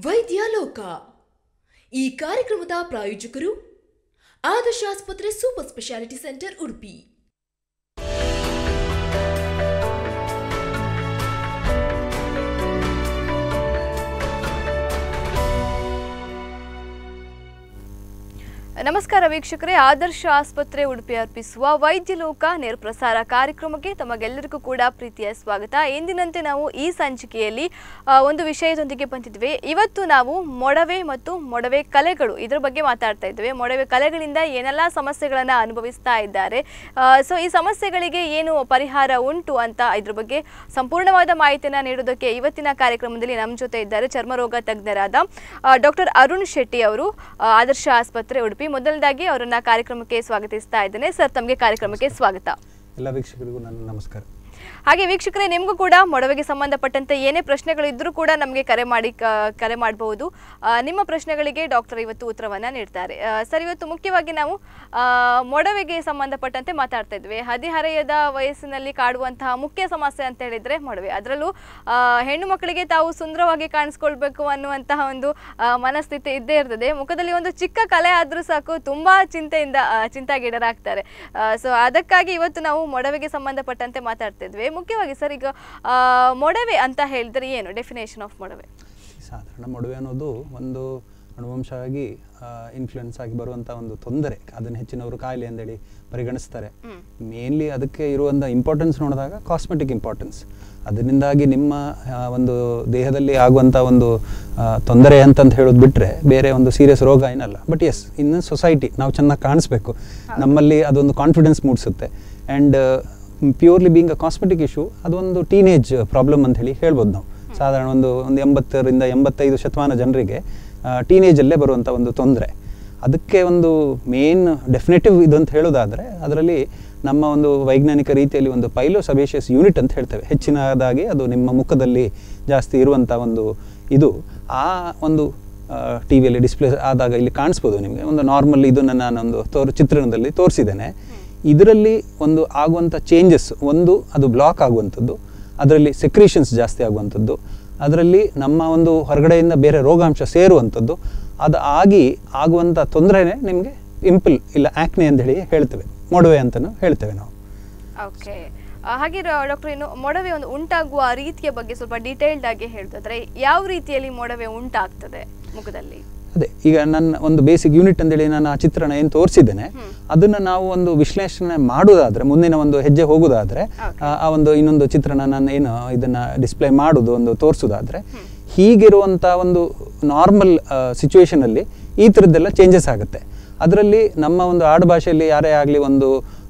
ವೈದ್ಯ ಲೋಕ ಈ ಕಾರ್ಯಕ್ರಮದ ಪ್ರಾಯೋಜಕರು ಆದರ್ಶ ಆಸ್ಪತ್ರೆ ಸೂಪರ್ ಸ್ಪೆಷಾಲಿಟಿ ಸೆಂಟರ್ ಉಡುಪಿ ನಮಸ್ಕಾರ ವೀಕ್ಷಕರೇ ಆದರ್ಶ ಆಸ್ಪತ್ರೆ ಉಡುಪಿ ಅರ್ಪಿಸುವ ವೈದ್ಯ ಲೋಕ ನೇರ ಪ್ರಸಾರ ಕಾರ್ಯಕ್ರಮಕ್ಕೆ ತಮಗೆಲ್ಲರಿಗೂ ಕೂಡ ಪ್ರೀತಿಯ ಸ್ವಾಗತ ಎಂದಿನಂತೆ ನಾವು ಈ ಸಂಚಿಕೆಯಲ್ಲಿ ಆ, ಒಂದು ವಿಷಯದೊಂದಿಗೆ ಬಂದಿದ್ವಿ ಇವತ್ತು ನಾವು ಮೊಡವೆ ಮತ್ತು ಮೊಡವೆ ಕಲೆಗಳು ಇದರ ಬಗ್ಗೆ ಮಾತಾಡ್ತಾ ಇದ್ದೇವೆ ಮೊಡವೆ ಕಲೆಗಳಿಂದ ಏನೆಲ್ಲ ಸಮಸ್ಯೆಗಳನ್ನು ಅನುಭವಿಸ್ತಾ ಇದ್ದಾರೆ ಸೊ ಈ ಸಮಸ್ಯೆಗಳಿಗೆ ಏನು ಪರಿಹಾರ ಉಂಟು ಅಂತ ಇದ್ರ ಬಗ್ಗೆ ಸಂಪೂರ್ಣವಾದ ಮಾಹಿತಿಯನ್ನು ನೀಡೋದಕ್ಕೆ ಇವತ್ತಿನ ಕಾರ್ಯಕ್ರಮದಲ್ಲಿ ನಮ್ಮ ಜೊತೆ ಇದ್ದಾರೆ ಚರ್ಮರೋಗ ತಜ್ಞರಾದ ಡಾಕ್ಟರ್ ಅರುಣ್ ಶೆಟ್ಟಿ ಅವರು ಆ, ಆದರ್ಶ ಆಸ್ಪತ್ರೆ ಉಡುಪಿ ಮೊದಲದಾಗಿ ಅವರನ್ನ ಕಾರ್ಯಕ್ರಮಕ್ಕೆ ಸ್ವಾಗತಿಸ್ತಾ ಇದ್ದೇನೆ ಸರ್ ತಮಗೆ ಕಾರ್ಯಕ್ರಮಕ್ಕೆ ಸ್ವಾಗತ ಎಲ್ಲ ವೀಕ್ಷಕರಿಗೂ ನನ್ನ ನಮಸ್ಕಾರ ಹಾಗೆ ವೀಕ್ಷಕರೇ ನಿಮಗೂ ಕೂಡ ಮೊಡವೆಗೆ ಸಂಬಂಧಪಟ್ಟಂತೆ ಏನೇ ಪ್ರಶ್ನೆಗಳು ಇದ್ರೂ ಕೂಡ ನಮಗೆ ಕರೆ ಮಾಡಿ ಕ- ಕರೆ ಮಾಡಬಹುದು ನಿಮ್ಮ ಪ್ರಶ್ನೆಗಳಿಗೆ ಡಾಕ್ಟರ್ ಇವತ್ತು ಉತ್ತರವನ್ನ ನೀಡ್ತಾರೆ ಆ, ಸರ್ ಇವತ್ತು ಮುಖ್ಯವಾಗಿ ನಾವು ಆ, ಮೊಡವೆಗೆ ಸಂಬಂಧಪಟ್ಟಂತೆ ಮಾತಾಡ್ತಾ ಇದ್ವಿ ಹದಿಹರೆಯದ ವಯಸ್ಸಿನಲ್ಲಿ ಕಾಡುವಂತಹ ಮುಖ್ಯ ಸಮಸ್ಯೆ ಅಂತ ಹೇಳಿದ್ರೆ ಮೊಡವೆ ಅದರಲ್ಲೂ ಆ, ಹೆಣ್ಣು ಮಕ್ಕಳಿಗೆ ತಾವು ಸುಂದರವಾಗಿ ಕಾಣಿಸ್ಕೊಳ್ಬೇಕು ಅನ್ನುವಂತಹ ಒಂದು ಆ, ಮನಸ್ಥಿತಿ ಇದ್ದೇ ಇರ್ತದೆ ಮುಖದಲ್ಲಿ ಒಂದು ಚಿಕ್ಕ ಕಲೆ ಆದ್ರೂ ಸಾಕು ತುಂಬಾ ಚಿಂತೆಯಿಂದ ಆ, ಚಿಂತಾಗೀಡರಾಗ್ತಾರೆ ಸೊ ಅದಕ್ಕಾಗಿ ಇವತ್ತು ನಾವು ಮೊಡವೆಗೆ ಸಂಬಂಧಪಟ್ಟಂತೆ ಮಾತಾಡ್ತಾ ಇದ್ವಿ ಮುಖ್ಯವಾಗಿ ಸರ್ ಈಗ ಆ, ಮೊಡವೆ ಅಂತ ಹೇಳಿದ್ರೆ ಏನು ಡೆಫಿನೇಷನ್ ಆಫ್ ಮೊಡವೆ ಸಾಧಾರಣ ಮಡುವೆ ಅನ್ನೋದು ಒಂದು ಅನುವಂಶವಾಗಿ ಇನ್ಫ್ಲುಯೆನ್ಸ್ ಆಗಿ ಬರುವಂಥ ಒಂದು ತೊಂದರೆ ಅದನ್ನು ಹೆಚ್ಚಿನವರು ಕಾಯಿಲೆ ಅಂತೇಳಿ ಪರಿಗಣಿಸ್ತಾರೆ ಮೇನ್ಲಿ ಅದಕ್ಕೆ ಇರುವಂಥ ಇಂಪಾರ್ಟೆನ್ಸ್ ನೋಡಿದಾಗ ಕಾಸ್ಮೆಟಿಕ್ ಇಂಪಾರ್ಟೆನ್ಸ್ ಅದರಿಂದಾಗಿ ನಿಮ್ಮ ಆ, ಒಂದು ದೇಹದಲ್ಲಿ ಆಗುವಂಥ ಒಂದು ಆ, ತೊಂದರೆ ಅಂತಂತ ಹೇಳೋದು ಬಿಟ್ಟರೆ ಬೇರೆ ಒಂದು ಸೀರಿಯಸ್ ರೋಗ ಏನಲ್ಲ ಬಟ್ ಎಸ್ ಇನ್ನು ಸೊಸೈಟಿ ನಾವು ಚೆನ್ನಾಗಿ ಕಾಣಿಸ್ಬೇಕು ನಮ್ಮಲ್ಲಿ ಅದೊಂದು ಕಾನ್ಫಿಡೆನ್ಸ್ ಮೂಡಿಸುತ್ತೆ and purely being a cosmetic issue ಅದೊಂದು ಟೀನೇಜ್ ಪ್ರಾಬ್ಲಮ್ ಅಂತ ಹೇಳಿ ಹೇಳ್ಬೋದು ನಾವು ಸಾಧಾರಣ ಒಂದು ಒಂದು ಎಂಬತ್ತರಿಂದ ಎಂಬತ್ತೈದು ಶತಮಾನ ಜನರಿಗೆ ಟೀನೇಜಲ್ಲೇ ಬರುವಂಥ ಒಂದು ತೊಂದರೆ ಅದಕ್ಕೆ ಒಂದು ಮೇನ್ ಡೆಫಿನೆಟಿವ್ ಇದು ಅಂತ ಹೇಳೋದಾದರೆ ಅದರಲ್ಲಿ ನಮ್ಮ ಒಂದು ವೈಜ್ಞಾನಿಕ ರೀತಿಯಲ್ಲಿ ಒಂದು ಪೈಲೋ ಸಬೇಷಿಯಸ್ ಯೂನಿಟ್ ಅಂತ ಹೇಳ್ತೇವೆ ಹೆಚ್ಚಿನದಾಗಿ ಅದು ನಿಮ್ಮ ಮುಖದಲ್ಲಿ ಜಾಸ್ತಿ ಇರುವಂಥ ಒಂದು ಇದು ಆ ಒಂದು ಟಿ ವಿಯಲ್ಲಿ ಡಿಸ್ಪ್ಲೇ ಆದಾಗ ಇಲ್ಲಿ ಕಾಣಿಸ್ಬೋದು ನಿಮಗೆ ಒಂದು ನಾರ್ಮಲ್ ಇದನ್ನು ನಾನೊಂದು ತೋರ್ ಚಿತ್ರಣದಲ್ಲಿ ತೋರಿಸಿದ್ದೇನೆ ಇದರಲ್ಲಿ ಒಂದು ಆಗುವಂಥ ಚೇಂಜಸ್ ಒಂದು ಅದು ಬ್ಲಾಕ್ ಆಗುವಂಥದ್ದು ಅದರಲ್ಲಿ ಸೆಕ್ರೀಷನ್ಸ್ ಜಾಸ್ತಿ ಆಗುವಂಥದ್ದು ಅದರಲ್ಲಿ ನಮ್ಮ ಒಂದು ಹೊರಗಡೆಯಿಂದ ಬೇರೆ ರೋಗಾಂಶ ಸೇರುವಂಥದ್ದು ಅದು ಆಗಿ ಆಗುವಂಥ ತೊಂದರೆನೇ ನಿಮಗೆ ಇಂಪಲ್ ಇಲ್ಲ ಆ್ಯಕ್ನೆ ಅಂತ ಹೇಳಿ ಹೇಳ್ತೇವೆ ಮೊಡವೆ ಅಂತಲೂ ಹೇಳ್ತೇವೆ ನಾವು ಓಕೆ ಹಾಗೆ ಡಾಕ್ಟರ್ ಇನ್ನು ಮೊಡವೆ ಒಂದು ಉಂಟಾಗುವ ರೀತಿಯ ಬಗ್ಗೆ ಸ್ವಲ್ಪ ಡೀಟೇಲ್ಡ್ ಆಗಿ ಹೇಳ್ತಿದ್ರೆ ಯಾವ ರೀತಿಯಲ್ಲಿ ಮೊಡವೆ ಉಂಟಾಗ್ತದೆ ಮುಖದಲ್ಲಿ ಅದೇ ಈಗ ನನ್ನ ಒಂದು ಬೇಸಿಕ್ ಯೂನಿಟ್ ಅಂತೇಳಿ ನಾನು ಆ ಚಿತ್ರಣ ಏನು ತೋರಿಸಿದ್ದೇನೆ ಅದನ್ನು ನಾವು ಒಂದು ವಿಶ್ಲೇಷಣೆ ಮಾಡೋದಾದ್ರೆ ಮುಂದಿನ ಒಂದು ಹೆಜ್ಜೆ ಹೋಗೋದಾದ್ರೆ ಆ ಆ ಒಂದು ಇನ್ನೊಂದು ಚಿತ್ರಣ ನಾನು ಏನು ಇದನ್ನ ಡಿಸ್ಪ್ಲೇ ಮಾಡೋದು ಒಂದು ತೋರಿಸೋದಾದ್ರೆ ಹೀಗಿರುವಂಥ ಒಂದು ನಾರ್ಮಲ್ ಸಿಚುವೇಶನಲ್ಲಿ ಈ ಥರದ್ದೆಲ್ಲ ಚೇಂಜಸ್ ಆಗುತ್ತೆ ಅದರಲ್ಲಿ ನಮ್ಮ ಒಂದು ಆಡು ಭಾಷೆಯಲ್ಲಿ ಯಾರೇ ಆಗಲಿ ಒಂದು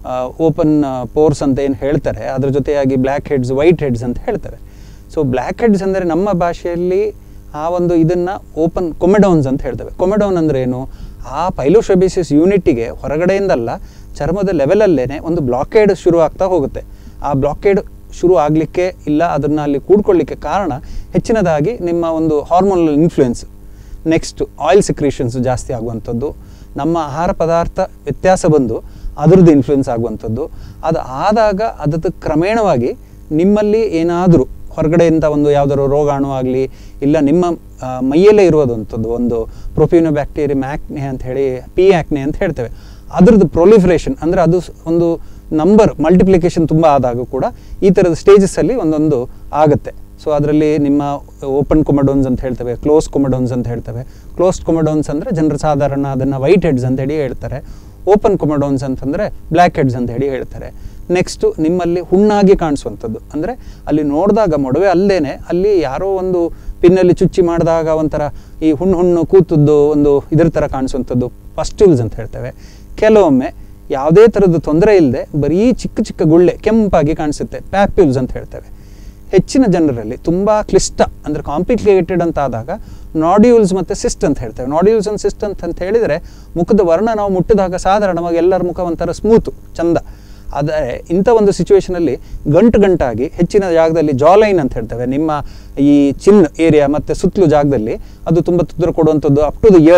ಓಪನ್ ಪೋರ್ಸ್ ಅಂತ ಏನು ಹೇಳ್ತಾರೆ ಅದ್ರ ಜೊತೆಯಾಗಿ ಬ್ಲ್ಯಾಕ್ ಹೆಡ್ಸ್ ವೈಟ್ ಹೆಡ್ಸ್ ಅಂತ ಹೇಳ್ತಾರೆ ಸೊ ಬ್ಲ್ಯಾಕ್ ಹೆಡ್ಸ್ ಅಂದರೆ ನಮ್ಮ ಭಾಷೆಯಲ್ಲಿ ಆ ಒಂದು ಇದನ್ನು ಓಪನ್ ಕೊಮೆಡೌನ್ಸ್ ಅಂತ ಹೇಳ್ತೇವೆ ಕೊಮೆಡೌನ್ ಅಂದರೆ ಏನು ಆ ಪೈಲೋಶೋಬಿಸಿಸ್ ಯೂನಿಟ್ಟಿಗೆ ಹೊರಗಡೆಯಿಂದಲ್ಲ ಚರ್ಮದ ಲೆವೆಲಲ್ಲೇ ಒಂದು ಬ್ಲಾಕೇಡ್ ಶುರು ಆಗ್ತಾ ಹೋಗುತ್ತೆ ಆ ಬ್ಲಾಕೇಡ್ ಶುರು ಆಗಲಿಕ್ಕೆ ಇಲ್ಲ ಅದನ್ನು ಅಲ್ಲಿ ಕೂಡ್ಕೊಳ್ಳಿಕ್ಕೆ ಕಾರಣ ಹೆಚ್ಚಿನದಾಗಿ ನಿಮ್ಮ ಒಂದು hormonal influence next oil secretions ಜಾಸ್ತಿ ಆಗುವಂಥದ್ದು ನಮ್ಮ ಆಹಾರ ಪದಾರ್ಥ ವ್ಯತ್ಯಾಸ ಬಂದು ಅದರದ್ದು ಇನ್ಫ್ಲುಯೆನ್ಸ್ ಆಗುವಂಥದ್ದು ಅದು ಆದಾಗ ಅದಕ್ಕೆ ಕ್ರಮೇಣವಾಗಿ ನಿಮ್ಮಲ್ಲಿ ಏನಾದರೂ ಹೊರಗಡೆಯಿಂದ ಒಂದು ಯಾವುದಾದ್ರು ರೋಗಾಣು ಆಗಲಿ ಇಲ್ಲ ನಿಮ್ಮ ಆ, ಮೈಯಲ್ಲೇ ಇರುವುದಂಥದ್ದು ಒಂದು ಪ್ರೊಫಿನೋ ಬ್ಯಾಕ್ಟೀರಿಯಮ್ ಆ್ಯಕ್ನೆ ಅಂತ ಹೇಳಿ ಪಿ ಆ್ಯಕ್ನೆ ಅಂತ ಹೇಳ್ತೇವೆ ಅದ್ರದ್ದು ಪ್ರೊಲಿಫರೇಷನ್ ಅಂದರೆ ಅದು ಸ್- ಒಂದು ನಂಬರ್ ಮಲ್ಟಿಪ್ಲಿಕೇಶನ್ ತುಂಬ ಆದಾಗ ಕೂಡ ಈ ಥರದ ಸ್ಟೇಜಸ್ಸಲ್ಲಿ ಒಂದೊಂದು ಆಗುತ್ತೆ ಸೊ ಅದರಲ್ಲಿ ನಿಮ್ಮ ಓಪನ್ ಕೊಮಡೋನ್ಸ್ ಅಂತ ಹೇಳ್ತೇವೆ ಕ್ಲೋಸ್ ಕೊಮಡೋನ್ಸ್ ಅಂತ ಹೇಳ್ತೇವೆ ಕ್ಲೋಸ್ಡ್ ಕೊಮಡೋನ್ಸ್ ಅಂದರೆ ಜನರು ಸಾಧಾರಣ ಅದನ್ನು ವೈಟ್ ಹೆಡ್ಸ್ ಅಂತ ಹೇಳಿ ಹೇಳ್ತಾರೆ ಓಪನ್ ಕೊಮಡೋನ್ಸ್ ಅಂತಂದರೆ ಬ್ಲ್ಯಾಕ್ ಹೆಡ್ಸ್ ಅಂತ ಹೇಳಿ ಹೇಳ್ತಾರೆ ನೆಕ್ಸ್ಟು ನಿಮ್ಮಲ್ಲಿ ಹುಣ್ಣಾಗಿ ಕಾಣಿಸುವಂಥದ್ದು ಅಂದರೆ ಅಲ್ಲಿ ನೋಡಿದಾಗ ಮೊಡವೆ ಅಲ್ಲೇನೆ ಅಲ್ಲಿ ಯಾರೋ ಒಂದು ಪಿನ್ನಲ್ಲಿ ಚುಚ್ಚಿ ಮಾಡಿದಾಗ ಒಂಥರ ಈ ಹುಣ್ಣು ಹುಣ್ಣು ಕೂತದ್ದು ಒಂದು ಇದ್ರ ಥರ ಕಾಣಿಸುವಂಥದ್ದು ಪಸ್ಟ್ಯೂಲ್ಸ್ ಅಂತ ಹೇಳ್ತೇವೆ ಕೆಲವೊಮ್ಮೆ ಯಾವುದೇ ಥರದ್ದು ತೊಂದರೆ ಇಲ್ಲದೆ ಬರೀ ಚಿಕ್ಕ ಚಿಕ್ಕ ಗುಳ್ಳೆ ಕೆಂಪಾಗಿ ಕಾಣಿಸುತ್ತೆ ಪ್ಯಾಪ್ಯೂಲ್ಸ್ ಅಂತ ಹೇಳ್ತೇವೆ ಹೆಚ್ಚಿನ ಜನರಲ್ಲಿ ತುಂಬ ಕ್ಲಿಷ್ಟ ಅಂದರೆ ಕಾಂಪ್ಲಿಕೇಟೆಡ್ ಅಂತ ಆದಾಗ ನಾಡ್ಯೂಲ್ಸ್ ಮತ್ತು ಸಿಸ್ಟ್ ಅಂತ ಹೇಳ್ತೇವೆ ನಾಡ್ಯೂಲ್ಸ್ ಅಂಡ್ ಸಿಸ್ಟ್ ಅಂತ ಅಂತ ಹೇಳಿದರೆ ಮುಖದ ವರ್ಣ ನಾವು ಮುಟ್ಟಿದಾಗ ಸಾಧಾರಣವಾಗಿ ಎಲ್ಲರ ಮುಖ ಒಂಥರ ಸ್ಮೂತು ಚಂದ ಆದರೆ ಇಂಥ ಒಂದು ಸಿಚುವೇಶನಲ್ಲಿ ಗಂಟು ಗಂಟಾಗಿ ಹೆಚ್ಚಿನ ಜಾಗದಲ್ಲಿ ಜಾಲೈನ್ ಅಂತ ಹೇಳ್ತೇವೆ ನಿಮ್ಮ ಈ ಚಿನ್ ಏರಿಯಾ ಮತ್ತು ಸುತ್ತಲೂ ಜಾಗದಲ್ಲಿ ಅದು ತುಂಬ ತೊಂದರೆ ಕೊಡುವಂಥದ್ದು up to the ear and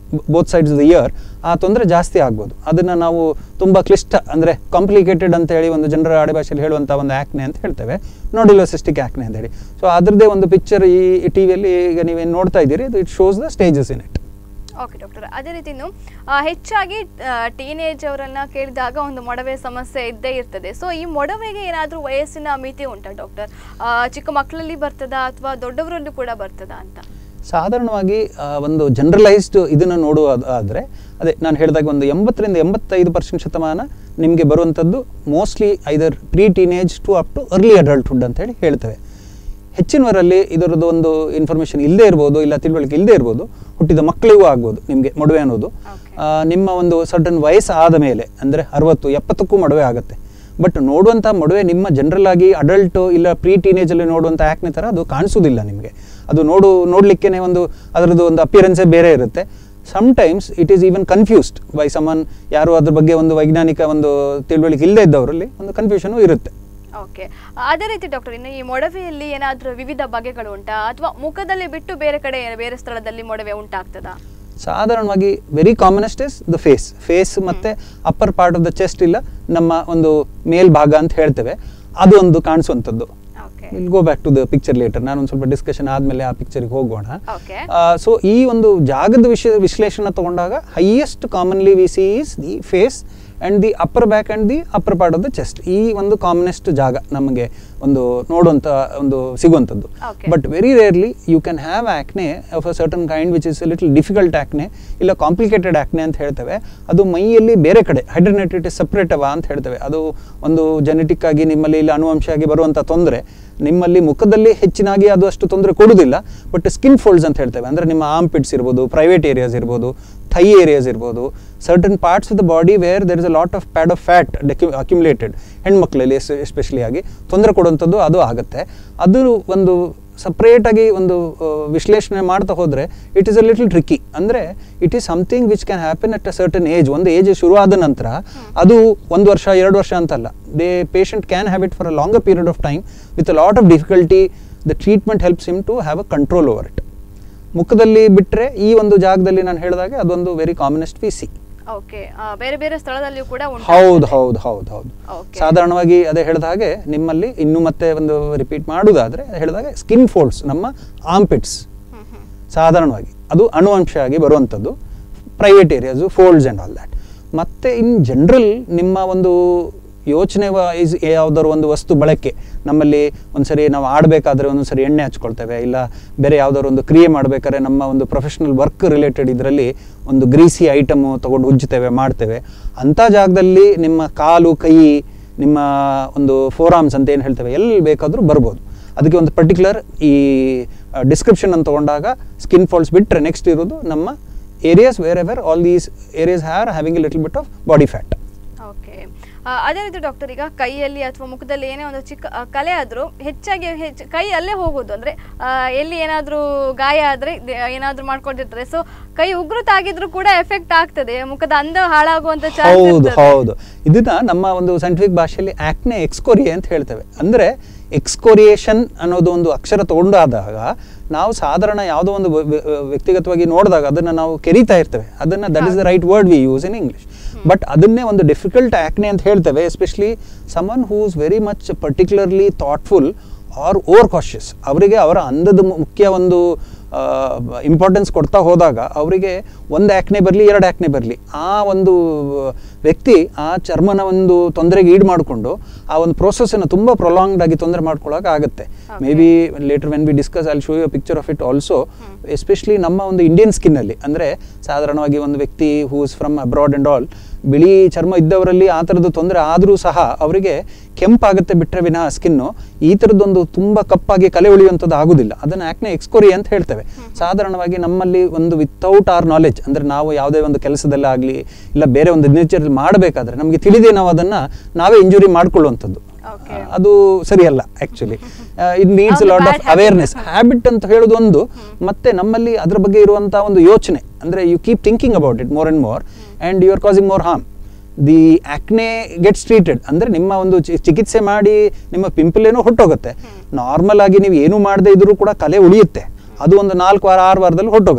both sides the ear ಆ ತೊಂದರೆ ಜಾಸ್ತಿ ಆಗ್ಬೋದು ಅದನ್ನು ನಾವು ತುಂಬ ಕ್ಲಿಷ್ಟ ಅಂದರೆ ಕಾಂಪ್ಲಿಕೇಟೆಡ್ ಅಂತ ಹೇಳಿ ಒಂದು ಜನರ ಆಡೆ ಭಾಷೆಯಲ್ಲಿ ಹೇಳುವಂಥ ಒಂದು ಆ್ಯಕ್ನೆ ಅಂತ ಹೇಳ್ತೇವೆ ನೋಡಿಲೋಸಿಸ್ಟಿಕ್ ಆ್ಯಕ್ನೆ ಅಂತ ಹೇಳಿ ಸೊ ಅದರದ್ದೇ ಒಂದು ಪಿಕ್ಚರ್ ಈ ಟಿ ವಿಯಲ್ಲಿ ಈಗ ನೀವೇನು ನೋಡ್ತಾ ಇದ್ದೀರಿ ಅದು it shows the stages in it okay doctor ಅದೇ ರೀತಿ ಇನ್ನು ಆ, ಹೆಚ್ಚಾಗಿ ಟೀನೇಜ್ ಅವರನ್ನ ಕೇಳಿದಾಗ ಒಂದು ಮೊಡವೆ ಸಮಸ್ಯೆ ಇದ್ದೇ ಇರ್ತದೆ ಸೊ ಈ ಮೊಡವೆಗೆ ಏನಾದರೂ ವಯಸ್ಸಿನ ಮಿತಿ ಉಂಟಾ ಡಾಕ್ಟರ್ ಚಿಕ್ಕ ಮಕ್ಕಳಲ್ಲಿ ಬರ್ತದಾ ಅಥವಾ ದೊಡ್ಡವರಲ್ಲೂ ಕೂಡ ಬರ್ತದಾ ಅಂತ ಸಾಧಾರಣವಾಗಿ ಆ, ಒಂದು ಜನರಲೈಸ್ಡ್ ಇದನ್ನು ನೋಡುವುದಾದರೆ ಅದೇ ನಾನು ಹೇಳಿದಾಗ ಒಂದು ಎಂಬತ್ತರಿಂದ ಎಂಬತ್ತೈದು ಪರ್ಸೆಂಟ್ ಶತಮಾನ ನಿಮಗೆ ಬರುವಂಥದ್ದು mostly either pre teenage to up to early adulthood ಅಂತ ಹೇಳಿ ಹೇಳ್ತೇವೆ ಹೆಚ್ಚಿನವರಲ್ಲಿ ಇದರದ್ದು ಒಂದು ಇನ್ಫಾರ್ಮೇಷನ್ ಇಲ್ಲದೇ ಇರ್ಬೋದು ಇಲ್ಲ ತಿಳುವಳಿಕೆ ಇಲ್ಲದೇ ಇರ್ಬೋದು ಹುಟ್ಟಿದ ಮಕ್ಕಳಿಗೂ ಆಗ್ಬೋದು ನಿಮಗೆ ಮಡುವೆ ಅನ್ನೋದು Okay. ಆ, ನಿಮ್ಮ ಒಂದು ಸರ್ಟನ್ ವಯಸ್ಸು ಆದ ಮೇಲೆ ಅಂದರೆ ಅರವತ್ತು ಎಪ್ಪತ್ತಕ್ಕೂ ಮಡುವೆ ಆಗುತ್ತೆ ಬಟ್ ನೋಡುವಂಥ ಮಡುವೆ ನಿಮ್ಮ ಜನರಲ್ ಆಗಿ ಅಡಲ್ಟು ಇಲ್ಲ ಪ್ರೀ ಟೀನೇಜಲ್ಲಿ ನೋಡುವಂಥ ಆ್ಯಕ್ನೆ ಥರ ಅದು ಕಾಣಿಸೋದಿಲ್ಲ ನಿಮಗೆ ಅದು ನೋಡು ನೋಡಲಿಕ್ಕೇ ಒಂದು ಅದರದ್ದು ಒಂದು ಅಪಿಯರೆನ್ಸೇ ಬೇರೆ ಇರುತ್ತೆ sometimes it is even confused by someone ಯಾರು ಅದ್ರ ಬಗ್ಗೆ ಒಂದು ವೈಜ್ಞಾನಿಕ ಒಂದು ತಿಳುವಳಿಕೆ ಇಲ್ಲದೇ ಇದ್ದವರಲ್ಲಿ ಒಂದು ಕನ್ಫ್ಯೂಷನು ಇರುತ್ತೆ ಓಕೆ ಅದೇ ರೀತಿ ಡಾಕ್ಟರ್ ಇನ್ನು ಈ ಮೊಡವೆಯಲ್ಲಿ ಏನಾದರೂ ವಿವಿಧ ಬಗೆಗಳು ಉಂಟಾ ಅಥವಾ ಮುಖದಲ್ಲಿ ಬಿಟ್ಟು ಬೇರೆ ಕಡೆ ಬೇರೆ ಸ್ಥಳದಲ್ಲಿ ಮೊಡವೆ ಉಂಟಾಗ್ತದಾ ಸಾಧಾರಣವಾಗಿ very commonest is the face face ಮತ್ತೆ upper part of the chest ಇಲ್ಲ ನಮ್ಮ ಒಂದು ಮೇಲ್ಭಾಗ ಅಂತ ಹೇಳ್ತೇವೆ ಅದು ಒಂದು ಕಾಣಿಸುವಂಥದ್ದು okay will go back to the picture later ನಾನು ಒಂದು ಸ್ವಲ್ಪ ಡಿಸ್ಕಷನ್ ಆದಮೇಲೆ ಆ ಪಿಕ್ಚರ್ಗೆ ಹೋಗೋಣ ಓಕೆ ಸೊ ಈ ಒಂದು ಜಾಗದ ವಿಷಯ ವಿಶ್ಲೇಷಣೆ ತಗೊಂಡಾಗ highest commonly we see is the face and the upper back and the upper part of the chest ಈ ಒಂದು ಕಾಮನೆಸ್ಟ್ ಜಾಗ ನಮಗೆ ಒಂದು ನೋಡುವಂಥ ಒಂದು ಸಿಗುವಂಥದ್ದು Okay. But very rarely you can have acne of a certain kind which is little difficult acne ಇಲ್ಲ complicated acne ಅಂತ ಹೇಳ್ತೇವೆ ಅದು ಮೈಯಲ್ಲಿ ಬೇರೆ ಕಡೆ ಹೈಡ್ರನೇಟಿಸ್ ಸಪ್ರೇಟವ ಅಂತ ಹೇಳ್ತೇವೆ ಅದು ಒಂದು ಜೆನೆಟಿಕ್ ಆಗಿ ನಿಮ್ಮಲ್ಲಿ ಇಲ್ಲ ಅನುವಂಶ ಆಗಿ ಬರುವಂಥ ತೊಂದರೆ ನಿಮ್ಮಲ್ಲಿ ಮುಖದಲ್ಲಿ ಹೆಚ್ಚಿನಾಗಿ ಅದು ಅಷ್ಟು ತೊಂದರೆ ಕೊಡುವುದಿಲ್ಲ ಬಟ್ ಸ್ಕಿನ್ ಫೋಲ್ಡ್ಸ್ ಅಂತ ಹೇಳ್ತೇವೆ ಅಂದರೆ ನಿಮ್ಮ ಆರ್ಮ್ ಪಿಟ್ಸ್ ಇರ್ಬೋದು ಪ್ರೈವೇಟ್ ಏರಿಯಾಸ್ ಇರ್ಬೋದು ಥೈ ಏರಿಯಾಸ್ ಇರ್ಬೋದು certain parts of the body where there is a lot of pad of fat accumulated ಹೆಣ್ಮಕ್ಳಲ್ಲಿ ಎಸ್ಪೆಷಲಿ ಆಗಿ ತೊಂದರೆ ಕೊಡುವಂಥದ್ದು ಅದು ಆಗುತ್ತೆ ಅದು ಒಂದು ಸಪ್ರೇಟಾಗಿ ಒಂದು ಆ, ವಿಶ್ಲೇಷಣೆ ಮಾಡ್ತಾ ಹೋದರೆ it is a little tricky ಅಂದರೆ it is something which can happen at a certain age ಒಂದು ಏಜ್ ಶುರು ಆದ ನಂತರ ಅದು ಒಂದು ವರ್ಷ ಎರಡು ವರ್ಷ ಅಂತಲ್ಲ they patient can have it for a longer period of time with a lot of difficulty the treatment helps him to have a control over it ಮುಖದಲ್ಲಿ ಬಿಟ್ಟರೆ ಈ ಒಂದು ಜಾಗದಲ್ಲಿ ನಾನು ಹೇಳಿದಾಗೆ ಅದೊಂದು very commonest we see okay ಬೇರೆ ಬೇರೆ ಸ್ಥಳದಲ್ಲಿಯೂ ಕೂಡ ಉಂಟು ಹೌದು ಹೌದು ಹೌದು ಹೌದು Okay. ಸಾಧಾರಣವಾಗಿ ಅದೇ ಹೇಳಿದ ಹಾಗೆ ನಿಮ್ಮಲ್ಲಿ ಇನ್ನು ಮತ್ತೆ ಒಂದು ರಿಪೀಟ್ ಮಾಡುವುದಾದ್ರೆ ಹೇಳಿದಾಗ ಸ್ಕಿನ್ ಫೋಲ್ಡ್ಸ್ ನಮ್ಮ ಆಂಪಿಟ್ಸ್ ಸಾಧಾರಣವಾಗಿ ಅದು ಅಣುವಂಶ ಆಗಿ ಬರುವಂಥದ್ದು private areas folds and all that ಮತ್ತು ಇನ್ ಜನರಲ್ ನಿಮ್ಮ ಒಂದು ಯೋಚನೆ ವೈಸ್ ಯಾವುದಾದ್ರು ಒಂದು ವಸ್ತು ಬಳಕೆ ನಮ್ಮಲ್ಲಿ ಒಂದ್ಸರಿ ನಾವು ಆಡಬೇಕಾದ್ರೆ ಒಂದೊಂದ್ಸರಿ ಎಣ್ಣೆ ಹಚ್ಕೊಳ್ತೇವೆ ಇಲ್ಲ ಬೇರೆ ಯಾವುದಾದ್ರು ಒಂದು ಕ್ರಿಯೆ ಮಾಡಬೇಕಾದ್ರೆ ನಮ್ಮ ಒಂದು ಪ್ರೊಫೆಷ್ನಲ್ ವರ್ಕ್ ರಿಲೇಟೆಡ್ ಇದರಲ್ಲಿ ಒಂದು ಗ್ರೀಸಿ ಐಟಮು ತೊಗೊಂಡು ಉಜ್ಜುತ್ತೇವೆ ಮಾಡ್ತೇವೆ ಅಂಥ ಜಾಗದಲ್ಲಿ ನಿಮ್ಮ ಕಾಲು ಕೈ ನಿಮ್ಮ ಒಂದು ಫೋರಾಮ್ಸ್ ಅಂತ ಏನು ಹೇಳ್ತೇವೆ ಎಲ್ಲಿ ಬೇಕಾದರೂ ಬರ್ಬೋದು ಅದಕ್ಕೆ ಒಂದು ಪರ್ಟಿಕ್ಯುಲರ್ ಈ ಡಿಸ್ಕ್ರಿಪ್ಷನ್ ಅಂತ ತಗೊಂಡಾಗ ಸ್ಕಿನ್ ಫಾಲ್ಸ್ ಬಿಟ್ಟರೆ ನೆಕ್ಸ್ಟ್ ಇರೋದು ನಮ್ಮ areas wherever all these areas are having a little bit of body fat okay ಅದೇ ರೀತಿ ಡಾಕ್ಟರ್ ಈಗ ಕೈಯಲ್ಲಿ ಅಥವಾ ಮುಖದಲ್ಲಿ ಏನೇ ಒಂದು ಚಿಕ್ಕ ಆ, ಕಲೆ ಆದರೂ ಹೆಚ್ಚಾಗಿ ಹೆಚ್ಚು ಕೈ ಅಲ್ಲೇ ಹೋಗೋದು ಅಂದರೆ ಎಲ್ಲಿ ಏನಾದರೂ ಗಾಯ ಆದರೆ ಏನಾದರೂ ಮಾಡ್ಕೊಂಡಿರ್ತಾರೆ ಸೊ ಕೈ ಉಗುರು ತಾಗಿದ್ರು ಕೂಡ ಎಫೆಕ್ಟ್ ಆಗ್ತದೆ ಮುಖದ ಅಂದ ಹಾಳಾಗುವಂತ ಚಾನ್ಸ್ ಹೌದು ಹೌದು ಇದನ್ನ ನಮ್ಮ ಒಂದು ಸೈಂಟಿಫಿಕ್ ಭಾಷೆಯಲ್ಲಿ ಆಕ್ನೆ ಎಕ್ಸ್ಕೋರಿಯೆ ಅಂತ ಹೇಳ್ತೇವೆ ಅಂದ್ರೆ ಎಕ್ಸ್ಕೋರಿಯೇಷನ್ ಅನ್ನೋದು ಒಂದು ಅಕ್ಷರ ತಗೊಂಡಾದಾಗ ನಾವು ಸಾಧಾರಣ ಯಾವುದೋ ಒಂದು ವ್ಯ- ವ್ಯ- ವ್ಯಕ್ತಿಗತವಾಗಿ ನೋಡಿದಾಗ ಅದನ್ನ ನಾವು ಕೆರಿತಾ ಇರ್ತೇವೆ ಅದನ್ನ that is the right word we use in English but ಅದನ್ನೇ ಒಂದು ಡಿಫಿಕಲ್ಟ್ ಆಕ್ನೆ ಅಂತ ಹೇಳ್ತೇವೆ especially someone whose very much particularly thoughtful or over cautious ಅವರಿಗೆ ಅವರ ಅಂದದ ಮು- ಮುಖ್ಯ ಒಂದು ಇಂಪಾರ್ಟೆನ್ಸ್ ಕೊಡ್ತಾ ಹೋದಾಗ ಅವರಿಗೆ ಒಂದು ಆ್ಯಕ್ನೆ ಬರಲಿ ಎರಡು ಆ್ಯಕ್ನೆ ಬರಲಿ ಆ ಒಂದು ವ್ಯಕ್ತಿ ಆ ಚರ್ಮನ ಒಂದು ತೊಂದರೆಗೆ ಈಡು ಮಾಡಿಕೊಂಡು ಆ ಒಂದು ಪ್ರೋಸೆಸ್ಸನ್ನು ತುಂಬ ಪ್ರೊಲಾಂಗ್ಡ್ ಆಗಿ ತೊಂದರೆ ಮಾಡ್ಕೊಳ್ಳೋಕೆ ಆಗುತ್ತೆ maybe later when be discuss ಅಲ್ಲಿ show you picture of it also especially ನಮ್ಮ ಒಂದು ಇಂಡಿಯನ್ ಸ್ಕಿನ್ನಲ್ಲಿ ಅಂದರೆ ಸಾಧಾರಣವಾಗಿ ಒಂದು ವ್ಯಕ್ತಿ whose from abroad and all ಬಿಳಿ ಚರ್ಮ ಇದ್ದವರಲ್ಲಿ ಆ ಥರದ್ದು ತೊಂದರೆ ಆದರೂ ಸಹ ಅವರಿಗೆ ಕೆಂಪಾಗುತ್ತೆ ಬಿಟ್ಟರೆ ವಿನ ಸ್ಕಿನ್ನು ಈ ಥರದ್ದೊಂದು ತುಂಬ ಕಪ್ಪಾಗಿ ಕಲೆ ಉಳಿಯುವಂಥದ್ದು ಆಗುದಿಲ್ಲ ಅದನ್ನು ಆ್ಯಕ್ನೆ ಎಕ್ಸ್ಕೋರಿ ಅಂತ ಹೇಳ್ತೇವೆ ಸಾಧಾರಣವಾಗಿ ನಮ್ಮಲ್ಲಿ ಒಂದು ವಿತೌಟ್ ಆರ್ ನಾಲೆಜ್ ಅಂದರೆ ನಾವು ಯಾವುದೇ ಒಂದು ಕೆಲಸದಲ್ಲಾಗಲಿ ಇಲ್ಲ ಬೇರೆ ಒಂದು ದಿನಚರಿ ಮಾಡಬೇಕಾದ್ರೆ ನಮಗೆ ತಿಳಿದೇ ನಾವು ಅದನ್ನು ನಾವೇ ಇಂಜುರಿ ಮಾಡ್ಕೊಳ್ಳುವಂಥದ್ದು Okay. ಅದು ಸರಿಯಲ್ಲ ಆ್ಯಕ್ಚುಲಿ ಇಟ್ ನೀಡ್ಸ್ ಅದು lot bad of habit. Awareness habit ಅಂತ ಹೇಳೋದು ಒಂದು ಮತ್ತೆ ನಮ್ಮಲ್ಲಿ ಅದ್ರ ಬಗ್ಗೆ ಇರುವಂಥ ಒಂದು ಯೋಚನೆ ಅಂದರೆ you keep thinking about it more and more and you are causing more harm the acne gets treated ಅಂದರೆ ನಿಮ್ಮ ಒಂದು ಚಿ- ಚಿಕಿತ್ಸೆ ಮಾಡಿ ನಿಮ್ಮ ಪಿಂಪಲ್ ಏನೋ ಹೊಟ್ಟೋಗುತ್ತೆ ನಾರ್ಮಲ್ ಆಗಿ ನೀವು ಏನು ಮಾಡದೇ ಇದ್ರೂ ಕೂಡ ಕಲೆ ಉಳಿಯುತ್ತೆ ಅದು ಒಂದು ನಾಲ್ಕು ವಾರ ಆರು ವಾರದಲ್ಲಿ ಹೊಟ್ಟೋಗುತ್ತೆ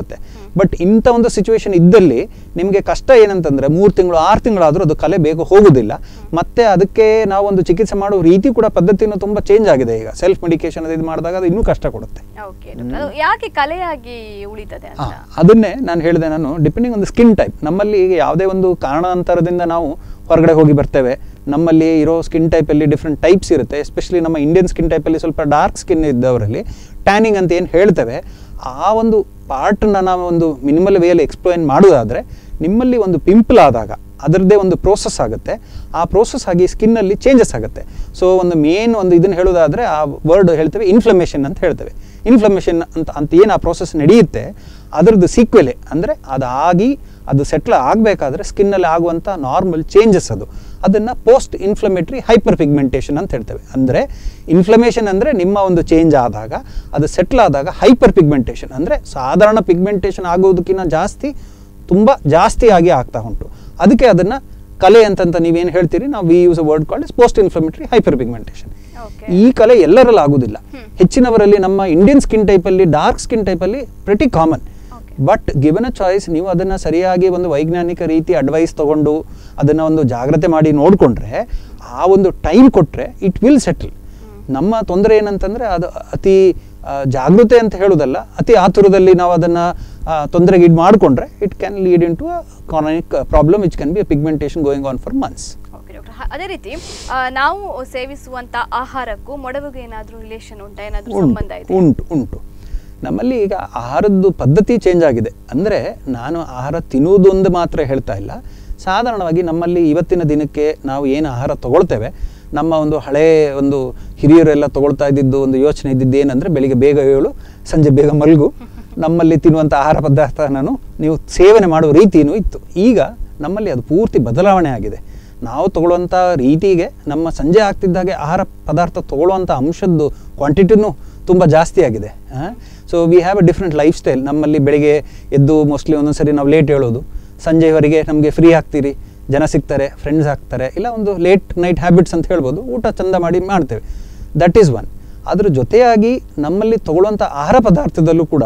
ಬಟ್ ಇಂಥ ಒಂದು ಸಿಚುವೇಶನ್ ಇದ್ದಲ್ಲಿ ನಿಮಗೆ ಕಷ್ಟ ಏನಂತಂದ್ರೆ ಮೂರು ತಿಂಗಳು ಆರು ತಿಂಗಳಾದರೂ ಅದು ಕಲೆ ಬೇಗ ಹೋಗುದಿಲ್ಲ ಮತ್ತೆ ಅದಕ್ಕೆ ನಾವು ಒಂದು ಚಿಕಿತ್ಸೆ ಮಾಡುವ ರೀತಿ ಕೂಡ ಪದ್ಧತಿನೂ ತುಂಬ ಚೇಂಜ್ ಆಗಿದೆ ಈಗ ಸೆಲ್ಫ್ ಮೆಡಿಕೇಶನ್ ಅದು ಇದು ಮಾಡಿದಾಗ ಅದು ಇನ್ನೂ ಕಷ್ಟ ಕೊಡುತ್ತೆ ಓಕೆ ಅದು ಯಾಕೆ ಕಲೆಯಾಗಿ ಉಳಿತದೆ ಆ, ಅಂತ ಅದನ್ನೇ ನಾನು ಹೇಳಿದೆ ನಾನು ಡಿಪೆಂಡಿಂಗ್ ಒಂದು ಸ್ಕಿನ್ ಟೈಪ್ ನಮ್ಮಲ್ಲಿ ಈಗ ಯಾವುದೇ ಒಂದು ಕಾರಣಾಂತರದಿಂದ ನಾವು ಹೊರಗಡೆ ಹೋಗಿ ಬರ್ತೇವೆ ನಮ್ಮಲ್ಲಿ ಇರೋ ಸ್ಕಿನ್ ಟೈಪಲ್ಲಿ ಡಿಫ್ರೆಂಟ್ ಟೈಪ್ಸ್ ಇರುತ್ತೆ ಎಸ್ಪೆಷಲಿ ನಮ್ಮ ಇಂಡಿಯನ್ ಸ್ಕಿನ್ ಟೈಪಲ್ಲಿ ಸ್ವಲ್ಪ ಡಾರ್ಕ್ ಸ್ಕಿನ್ ಇದ್ದವರಲ್ಲಿ ಟ್ಯಾನಿಂಗ್ ಅಂತ ಏನು ಹೇಳ್ತೇವೆ ಆ ಒಂದು ಪಾರ್ಟ್ನ ನಾವು ಒಂದು ಮಿನಿಮಲ್ ವೇಯಲ್ಲಿ ಎಕ್ಸ್ಪ್ಲೈನ್ ಮಾಡೋದಾದರೆ ನಿಮ್ಮಲ್ಲಿ ಒಂದು ಪಿಂಪಲ್ ಆದಾಗ ಅದರದ್ದೇ ಒಂದು ಪ್ರೋಸೆಸ್ ಆಗುತ್ತೆ ಆ ಪ್ರೋಸೆಸ್ ಆಗಿ ಸ್ಕಿನ್ನಲ್ಲಿ ಚೇಂಜಸ್ ಆಗುತ್ತೆ ಸೊ ಒಂದು ಮೇನ್ ಒಂದು ಇದನ್ನು ಹೇಳೋದಾದರೆ ಆ ವರ್ಡ್ ಹೇಳ್ತೇವೆ ಇನ್ಫ್ಲಮೇಷನ್ ಅಂತ ಹೇಳ್ತೇವೆ ಇನ್ಫ್ಲಮೇಷನ್ ಅಂತ ಅಂತ ಏನು ಆ ಪ್ರೋಸೆಸ್ ನಡೆಯುತ್ತೆ ಅದರದ್ದು ಸೀಕ್ವೆಲೆ ಅಂದರೆ ಅದಾಗಿ ಅದು ಸೆಟ್ಲ್ ಆಗಬೇಕಾದ್ರೆ ಸ್ಕಿನ್ನಲ್ಲಿ ಆಗುವಂಥ ನಾರ್ಮಲ್ ಚೇಂಜಸ್ ಅದು ಅದನ್ನು ಪೋಸ್ಟ್ ಇನ್ಫ್ಲಮೇಟ್ರಿ ಹೈಪರ್ ಪಿಗ್ಮೆಂಟೇಷನ್ ಅಂತ ಹೇಳ್ತೇವೆ ಅಂದರೆ ಇನ್ಫ್ಲಮೇಷನ್ ಅಂದರೆ ನಿಮ್ಮ ಒಂದು ಚೇಂಜ್ ಆದಾಗ ಅದು ಸೆಟ್ಲ್ ಆದಾಗ ಹೈಪರ್ ಪಿಗ್ಮೆಂಟೇಷನ್ ಅಂದರೆ ಸಾಧಾರಣ ಪಿಗ್ಮೆಂಟೇಷನ್ ಆಗೋದಕ್ಕಿಂತ ಜಾಸ್ತಿ ತುಂಬ ಜಾಸ್ತಿ ಆಗಿ ಆಗ್ತಾ ಉಂಟು ಅದಕ್ಕೆ ಅದನ್ನು ಕಲೆ ಅಂತಂತ ನೀವೇನು ಹೇಳ್ತೀರಿ ನಾವು we use a word called is post inflammatory hyperpigmentation okay ಈ ಕಲೆ ಎಲ್ಲರಲ್ಲಿ ಆಗುದಿಲ್ಲ ಹೆಚ್ಚಿನವರಲ್ಲಿ ನಮ್ಮ ಇಂಡಿಯನ್ ಸ್ಕಿನ್ ಟೈಪಲ್ಲಿ ಡಾರ್ಕ್ ಸ್ಕಿನ್ ಟೈಪಲ್ಲಿ pretty common okay but given a choice ನೀವು ಅದನ್ನು ಸರಿಯಾಗಿ ಒಂದು ವೈಜ್ಞಾನಿಕ ರೀತಿ ಅಡ್ವೈಸ್ ತಗೊಂಡು ಅದನ್ನು ಒಂದು ಜಾಗ್ರತೆ ಮಾಡಿ ನೋಡಿಕೊಂಡ್ರೆ ಆ ಒಂದು ಟೈಮ್ ಕೊಟ್ಟರೆ ಇಟ್ ವಿಲ್ ಸೆಟಲ್ ನಮ್ಮ ತೊಂದರೆ ಏನಂತಂದರೆ ಅದು ಅತಿ ಆ, ಜಾಗೃತೆ ಅಂತ ಹೇಳೋದಲ್ಲ ಅತಿ ಆತುರದಲ್ಲಿ ನಾವು ಅದನ್ನು ತೊಂದರೆಗೆ ಇದು ಮಾಡಿಕೊಂಡ್ರೆ it can lead in to a chronic problem which can be a pigmentation going on for months okay doctor ಅದೇ ರೀತಿ ಆ, ನಾವು ಸೇವಿಸುವಂತ ಆಹಾರಕ್ಕೂ ಮೊಡವಿಗೆ ಏನಾದರೂ ರಿಲೇಷನ್ ಉಂಟಾ ಏನಾದರೂ ಸಂಬಂಧ ಉಂಟು ಇದೆ ಉಂಟು ಉಂಟು ನಮ್ಮಲ್ಲಿ ಈಗ ಆಹಾರದ್ದು ಪದ್ಧತಿ ಚೇಂಜ್ ಆಗಿದೆ ಅಂದರೆ ನಾನು ಆಹಾರ ತಿನ್ನುವುದು ಒಂದು ಮಾತ್ರ ಹೇಳ್ತಾ ಇಲ್ಲ ಸಾಧಾರಣವಾಗಿ ನಮ್ಮಲ್ಲಿ ಇವತ್ತಿನ ದಿನಕ್ಕೆ ನಾವು ಏನು ಆಹಾರ ತಗೊಳ್ತೇವೆ ನಮ್ಮ ಒಂದು ಹಳೇ ಒಂದು ಹಿರಿಯರೆಲ್ಲ ತಗೊಳ್ತಾ ಇದ್ದಿದ್ದು ಒಂದು ಯೋಚನೆ ಇದ್ದಿದ್ದು ಏನಂದರೆ ಬೆಳಿಗ್ಗೆ ಬೇಗ ಏಳು ಸಂಜೆ ಬೇಗ ಮಲಗು ನಮ್ಮಲ್ಲಿ ತಿನ್ನುವಂಥ ಆಹಾರ ಪದಾರ್ಥ ನಾನು ನೀವು ಸೇವನೆ ಮಾಡುವ ರೀತಿಯೂ ಇತ್ತು ಈಗ ನಮ್ಮಲ್ಲಿ ಅದು ಪೂರ್ತಿ ಬದಲಾವಣೆ ಆಗಿದೆ ನಾವು ತಗೊಳ್ಳುವಂಥ ರೀತಿಗೆ ನಮ್ಮ ಸಂಜೆ ಆಗ್ತಿದ್ದಾಗೆ ಆಹಾರ ಪದಾರ್ಥ ತಗೊಳ್ಳುವಂಥ ಅಂಶದ್ದು ಕ್ವಾಂಟಿಟಿನೂ ತುಂಬ ಜಾಸ್ತಿ ಆಗಿದೆ so we have a different lifestyle ನಮ್ಮಲ್ಲಿ ಬೆಳಿಗ್ಗೆ ಎದ್ದು ಮೋಸ್ಟ್ಲಿ ಒಂದೊಂದ್ಸರಿ ನಾವು ಲೇಟ್ ಹೇಳೋದು ಸಂಜೆವರೆಗೆ ನಮಗೆ ಫ್ರೀ ಆಗ್ತೀರಿ ಜನ ಸಿಗ್ತಾರೆ ಫ್ರೆಂಡ್ಸ್ ಆಗ್ತಾರೆ ಇಲ್ಲ ಒಂದು ಲೇಟ್ ನೈಟ್ ಹ್ಯಾಬಿಟ್ಸ್ ಅಂತ ಹೇಳ್ಬೋದು ಊಟ ಚಂದ ಮಾಡಿ ಮಾಡ್ತೇವೆ ದಟ್ ಈಸ್ ಒನ್ ಅದ್ರ ಜೊತೆಯಾಗಿ ನಮ್ಮಲ್ಲಿ ತಗೊಳ್ಳುವಂಥ ಆಹಾರ ಪದಾರ್ಥದಲ್ಲೂ ಕೂಡ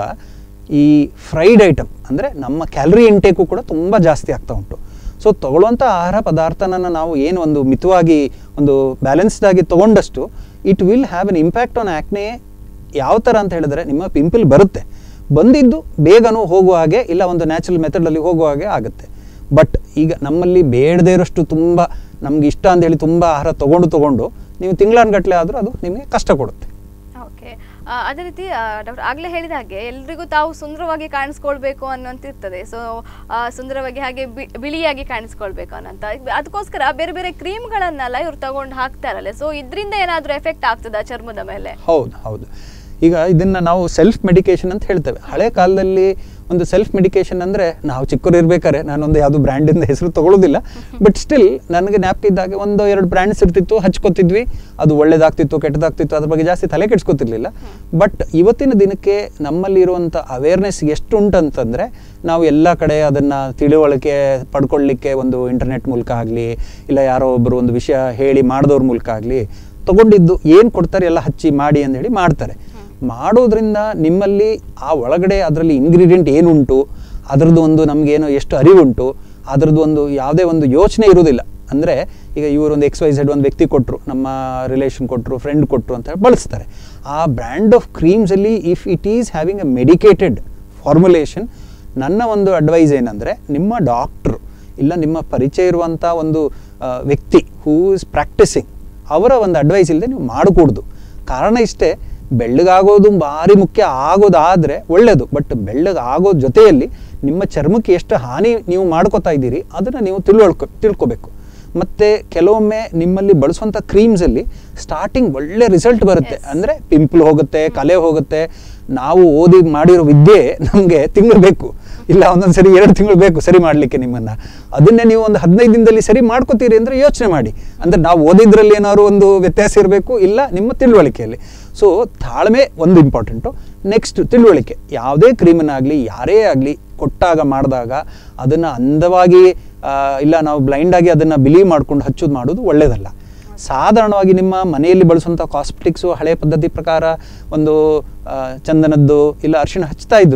ಈ ಫ್ರೈಡ್ ಐಟಮ್ ಅಂದರೆ ನಮ್ಮ ಕ್ಯಾಲರಿ ಇಂಟೇಕು ಕೂಡ ತುಂಬ ಜಾಸ್ತಿ ಆಗ್ತಾ ಉಂಟು ಸೊ ತಗೊಳ್ಳುವಂಥ ಆಹಾರ ಪದಾರ್ಥನ ನಾವು ಏನು ಒಂದು ಮಿತವಾಗಿ ಒಂದು ಬ್ಯಾಲೆನ್ಸ್ಡ್ ಆಗಿ ತೊಗೊಂಡಷ್ಟು it will have an impact on acne ಯಾವ ಥರ ಅಂತ ಹೇಳಿದ್ರೆ ನಿಮ್ಮ ಪಿಂಪಲ್ ಬರುತ್ತೆ ಬಂದಿದ್ದು ಬೇಗನೂ ಹೋಗುವ ಹಾಗೆ ಇಲ್ಲ ಒಂದು ನ್ಯಾಚುರಲ್ ಮೆಥಡಲ್ಲಿ ಹೋಗುವ ಹಾಗೆ ಆಗುತ್ತೆ ಬಟ್ ಈಗ ನಮ್ಮಲ್ಲಿ ಬೇಡದೇ ಇರೋಷ್ಟು ತುಂಬ ನಮ್ಗೆ ಇಷ್ಟ ಅಂತ ಹೇಳಿ ತುಂಬ ಆಹಾರ ತೊಗೊಂಡು ತೊಗೊಂಡು ನೀವು ತಿಂಗಳಾನ್ಗಟ್ಲೆ ಆದರೂ ಅದು ನಿಮಗೆ ಕಷ್ಟ ಕೊಡುತ್ತೆ ಓಕೆ ಅದೇ ರೀತಿ ಡಾಕ್ಟರ್ ಆಗಲೇ ಹೇಳಿದ ಹಾಗೆ ಎಲ್ರಿಗೂ ತಾವು ಸುಂದರವಾಗಿ ಕಾಣಿಸ್ಕೊಳ್ಬೇಕು ಅನ್ನೋಂತ ಇರ್ತದೆ ಸೊ ಸುಂದರವಾಗಿ ಹಾಗೆ ಬಿ- ಬಿಳಿಯಾಗಿ ಕಾಣಿಸ್ಕೊಳ್ಬೇಕು ಅನ್ನೋಂತ ಅದಕ್ಕೋಸ್ಕರ ಬೇರೆ ಬೇರೆ ಕ್ರೀಮ್ಗಳನ್ನೆಲ್ಲ ಇವ್ರು ತಗೊಂಡು ಹಾಕ್ತಾರಲ್ಲ ಸೊ ಇದರಿಂದ ಏನಾದರೂ ಎಫೆಕ್ಟ್ ಆಗ್ತದಾ ಚರ್ಮದ ಮೇಲೆ ಹೌದು ಹೌದು ಈಗ ಇದನ್ನು ನಾವು ಸೆಲ್ಫ್ ಮೆಡಿಕೇಶನ್ ಅಂತ ಹೇಳ್ತೇವೆ ಹಳೆ ಕಾಲದಲ್ಲಿ ಒಂದು ಸೆಲ್ಫ್ ಮೆಡಿಕೇಶನ್ ಅಂದರೆ ನಾವು ಚಿಕ್ಕವರು ಇರ್ಬೇಕಾದ್ರೆ ನಾನೊಂದು ಯಾವುದು ಬ್ರ್ಯಾಂಡಿಂದ ಹೆಸರು ತಗೊಳ್ಳೋದಿಲ್ಲ ಬಟ್ ಸ್ಟಿಲ್ ನನಗೆ ಜ್ಞಾಪಕ ಇದ್ದಾಗ ಒಂದು ಎರಡು ಬ್ರ್ಯಾಂಡ್ಸ್ ಇರ್ತಿತ್ತು ಹಚ್ಕೋತಿದ್ವಿ ಅದು ಒಳ್ಳೇದಾಗ್ತಿತ್ತು ಕೆಟ್ಟದಾಗ್ತಿತ್ತು ಅದ್ರ ಬಗ್ಗೆ ಜಾಸ್ತಿ ತಲೆ ಕೆಡಿಸ್ಕೊತಿರ್ಲಿಲ್ಲ ಬಟ್ ಇವತ್ತಿನ ದಿನಕ್ಕೆ ನಮ್ಮಲ್ಲಿ ಇರುವಂಥ ಅವೇರ್ನೆಸ್ ಎಷ್ಟು ಉಂಟಂತಂದರೆ ನಾವು ಎಲ್ಲ ಕಡೆ ಅದನ್ನು ತಿಳುವಳಿಕೆ ಪಡ್ಕೊಳ್ಳಿಕ್ಕೆ ಒಂದು ಇಂಟರ್ನೆಟ್ ಮೂಲಕ ಆಗಲಿ ಇಲ್ಲ ಯಾರೋ ಒಬ್ಬರು ಒಂದು ವಿಷಯ ಹೇಳಿ ಮಾಡಿದವ್ರ ಮೂಲಕ ಆಗಲಿ ತಗೊಂಡಿದ್ದು ಏನು ಕೊಡ್ತಾರೆ ಎಲ್ಲ ಹಚ್ಚಿ ಮಾಡಿ ಅಂತ ಹೇಳಿ ಮಾಡ್ತಾರೆ ಮಾಡೋದ್ರಿಂದ ನಿಮ್ಮಲ್ಲಿ ಆ ಒಳಗಡೆ ಅದರಲ್ಲಿ ಇಂಗ್ರೀಡಿಯೆಂಟ್ ಏನುಂಟು ಅದರದ್ದು ಒಂದು ನಮಗೇನೋ ಎಷ್ಟು ಅರಿವುಂಟು ಅದರದ್ದು ಒಂದು ಯಾವುದೇ ಒಂದು ಯೋಚನೆ ಇರುವುದಿಲ್ಲ ಅಂದರೆ ಈಗ ಇವರೊಂದು ಎಕ್ಸ್ ವೈ ಝೆಡ್ ಒಂದು ವ್ಯಕ್ತಿ ಕೊಟ್ಟರು ನಮ್ಮ ರಿಲೇಷನ್ ಕೊಟ್ಟರು ಫ್ರೆಂಡ್ ಕೊಟ್ಟರು ಅಂತ ಹೇಳಿ ಬಳಸ್ತಾರೆ ಆ ಬ್ರ್ಯಾಂಡ್ ಆಫ್ ಕ್ರೀಮ್ಸಲ್ಲಿ if it is having a medicated formulation ನನ್ನ ಒಂದು ಅಡ್ವೈಸ್ ಏನಂದರೆ ನಿಮ್ಮ ಡಾಕ್ಟ್ರು ಇಲ್ಲ ನಿಮ್ಮ ಪರಿಚಯ ಇರುವಂಥ ಒಂದು ಆ, ವ್ಯಕ್ತಿ ಹೂ ಇಸ್ ಪ್ರಾಕ್ಟಿಸಿಂಗ್ ಅವರ ಒಂದು ಅಡ್ವೈಸ್ ಇಲ್ಲದೆ ನೀವು ಮಾಡಕೂಡ್ದು ಕಾರಣ ಇಷ್ಟೇ ಬೆಳ್ಳಗಾಗೋದು ಭಾರಿ ಮುಖ್ಯ ಆಗೋದಾದರೆ ಒಳ್ಳೆಯದು ಬಟ್ ಬೆಳ್ಳಗಾಗೋ ಜೊತೆಯಲ್ಲಿ ನಿಮ್ಮ ಚರ್ಮಕ್ಕೆ ಎಷ್ಟು ಹಾನಿ ನೀವು ಮಾಡ್ಕೋತಾ ಇದ್ದೀರಿ ಅದನ್ನು ನೀವು ತಿಳುವಳ್ಕೊ ತಿಳ್ಕೊಬೇಕು ಮತ್ತು ಕೆಲವೊಮ್ಮೆ ನಿಮ್ಮಲ್ಲಿ ಬಳಸುವಂಥ ಕ್ರೀಮ್ಸಲ್ಲಿ ಸ್ಟಾರ್ಟಿಂಗ್ ಒಳ್ಳೆ ರಿಸಲ್ಟ್ ಬರುತ್ತೆ ಅಂದರೆ ಪಿಂಪಲ್ ಹೋಗುತ್ತೆ ಕಲೆ ಹೋಗುತ್ತೆ ನಾವು ಓದಿ ಮಾಡಿರೋ ವಿದ್ಯೆ ನಮಗೆ ತಿಂಗಳು ಬೇಕು ಇಲ್ಲ ಒಂದೊಂದು ಸರಿ ಎರಡು ತಿಂಗಳು ಬೇಕು ಸರಿ ಮಾಡಲಿಕ್ಕೆ ನಿಮ್ಮನ್ನು ಅದನ್ನೇ ನೀವು ಒಂದು ಹದಿನೈದು ದಿನದಲ್ಲಿ ಸರಿ ಮಾಡ್ಕೋತೀರಿ ಅಂದರೆ ಯೋಚನೆ ಮಾಡಿ ಅಂದರೆ ನಾವು ಓದಿದ್ರಲ್ಲಿ ಏನಾದ್ರು ಒಂದು ವ್ಯತ್ಯಾಸ ಇರಬೇಕು ಇಲ್ಲ ನಿಮ್ಮ ತಿಳುವಳಿಕೆಯಲ್ಲಿ ಸೊ ತಾಳ್ಮೆ ಒಂದು ಇಂಪಾರ್ಟೆಂಟು ನೆಕ್ಸ್ಟ್ ತಿಳುವಳಿಕೆ ಯಾವುದೇ ಕ್ರೀಮನ್ನಾಗಲಿ ಯಾರೇ ಆಗಲಿ ಕೊಟ್ಟಾಗ ಮಾಡಿದಾಗ ಅದನ್ನು ಅಂದವಾಗಿ ಆ, ಇಲ್ಲ ನಾವು ಬ್ಲೈಂಡಾಗಿ ಅದನ್ನು ಬಿಲೀವ್ ಮಾಡ್ಕೊಂಡು ಹಚ್ಚೋದು ಮಾಡೋದು ಒಳ್ಳೆಯದಲ್ಲ ಸಾಧಾರಣವಾಗಿ ನಿಮ್ಮ ಮನೆಯಲ್ಲಿ ಬಳಸುವಂಥ ಕಾಸ್ಮೆಟಿಕ್ಸು ಹಳೆ ಪದ್ಧತಿ ಪ್ರಕಾರ ಒಂದು ಆ, ಚಂದನದ್ದು ಇಲ್ಲ ಅರಿಶಿಣ ಹಚ್ತಾ ಇದ್ರು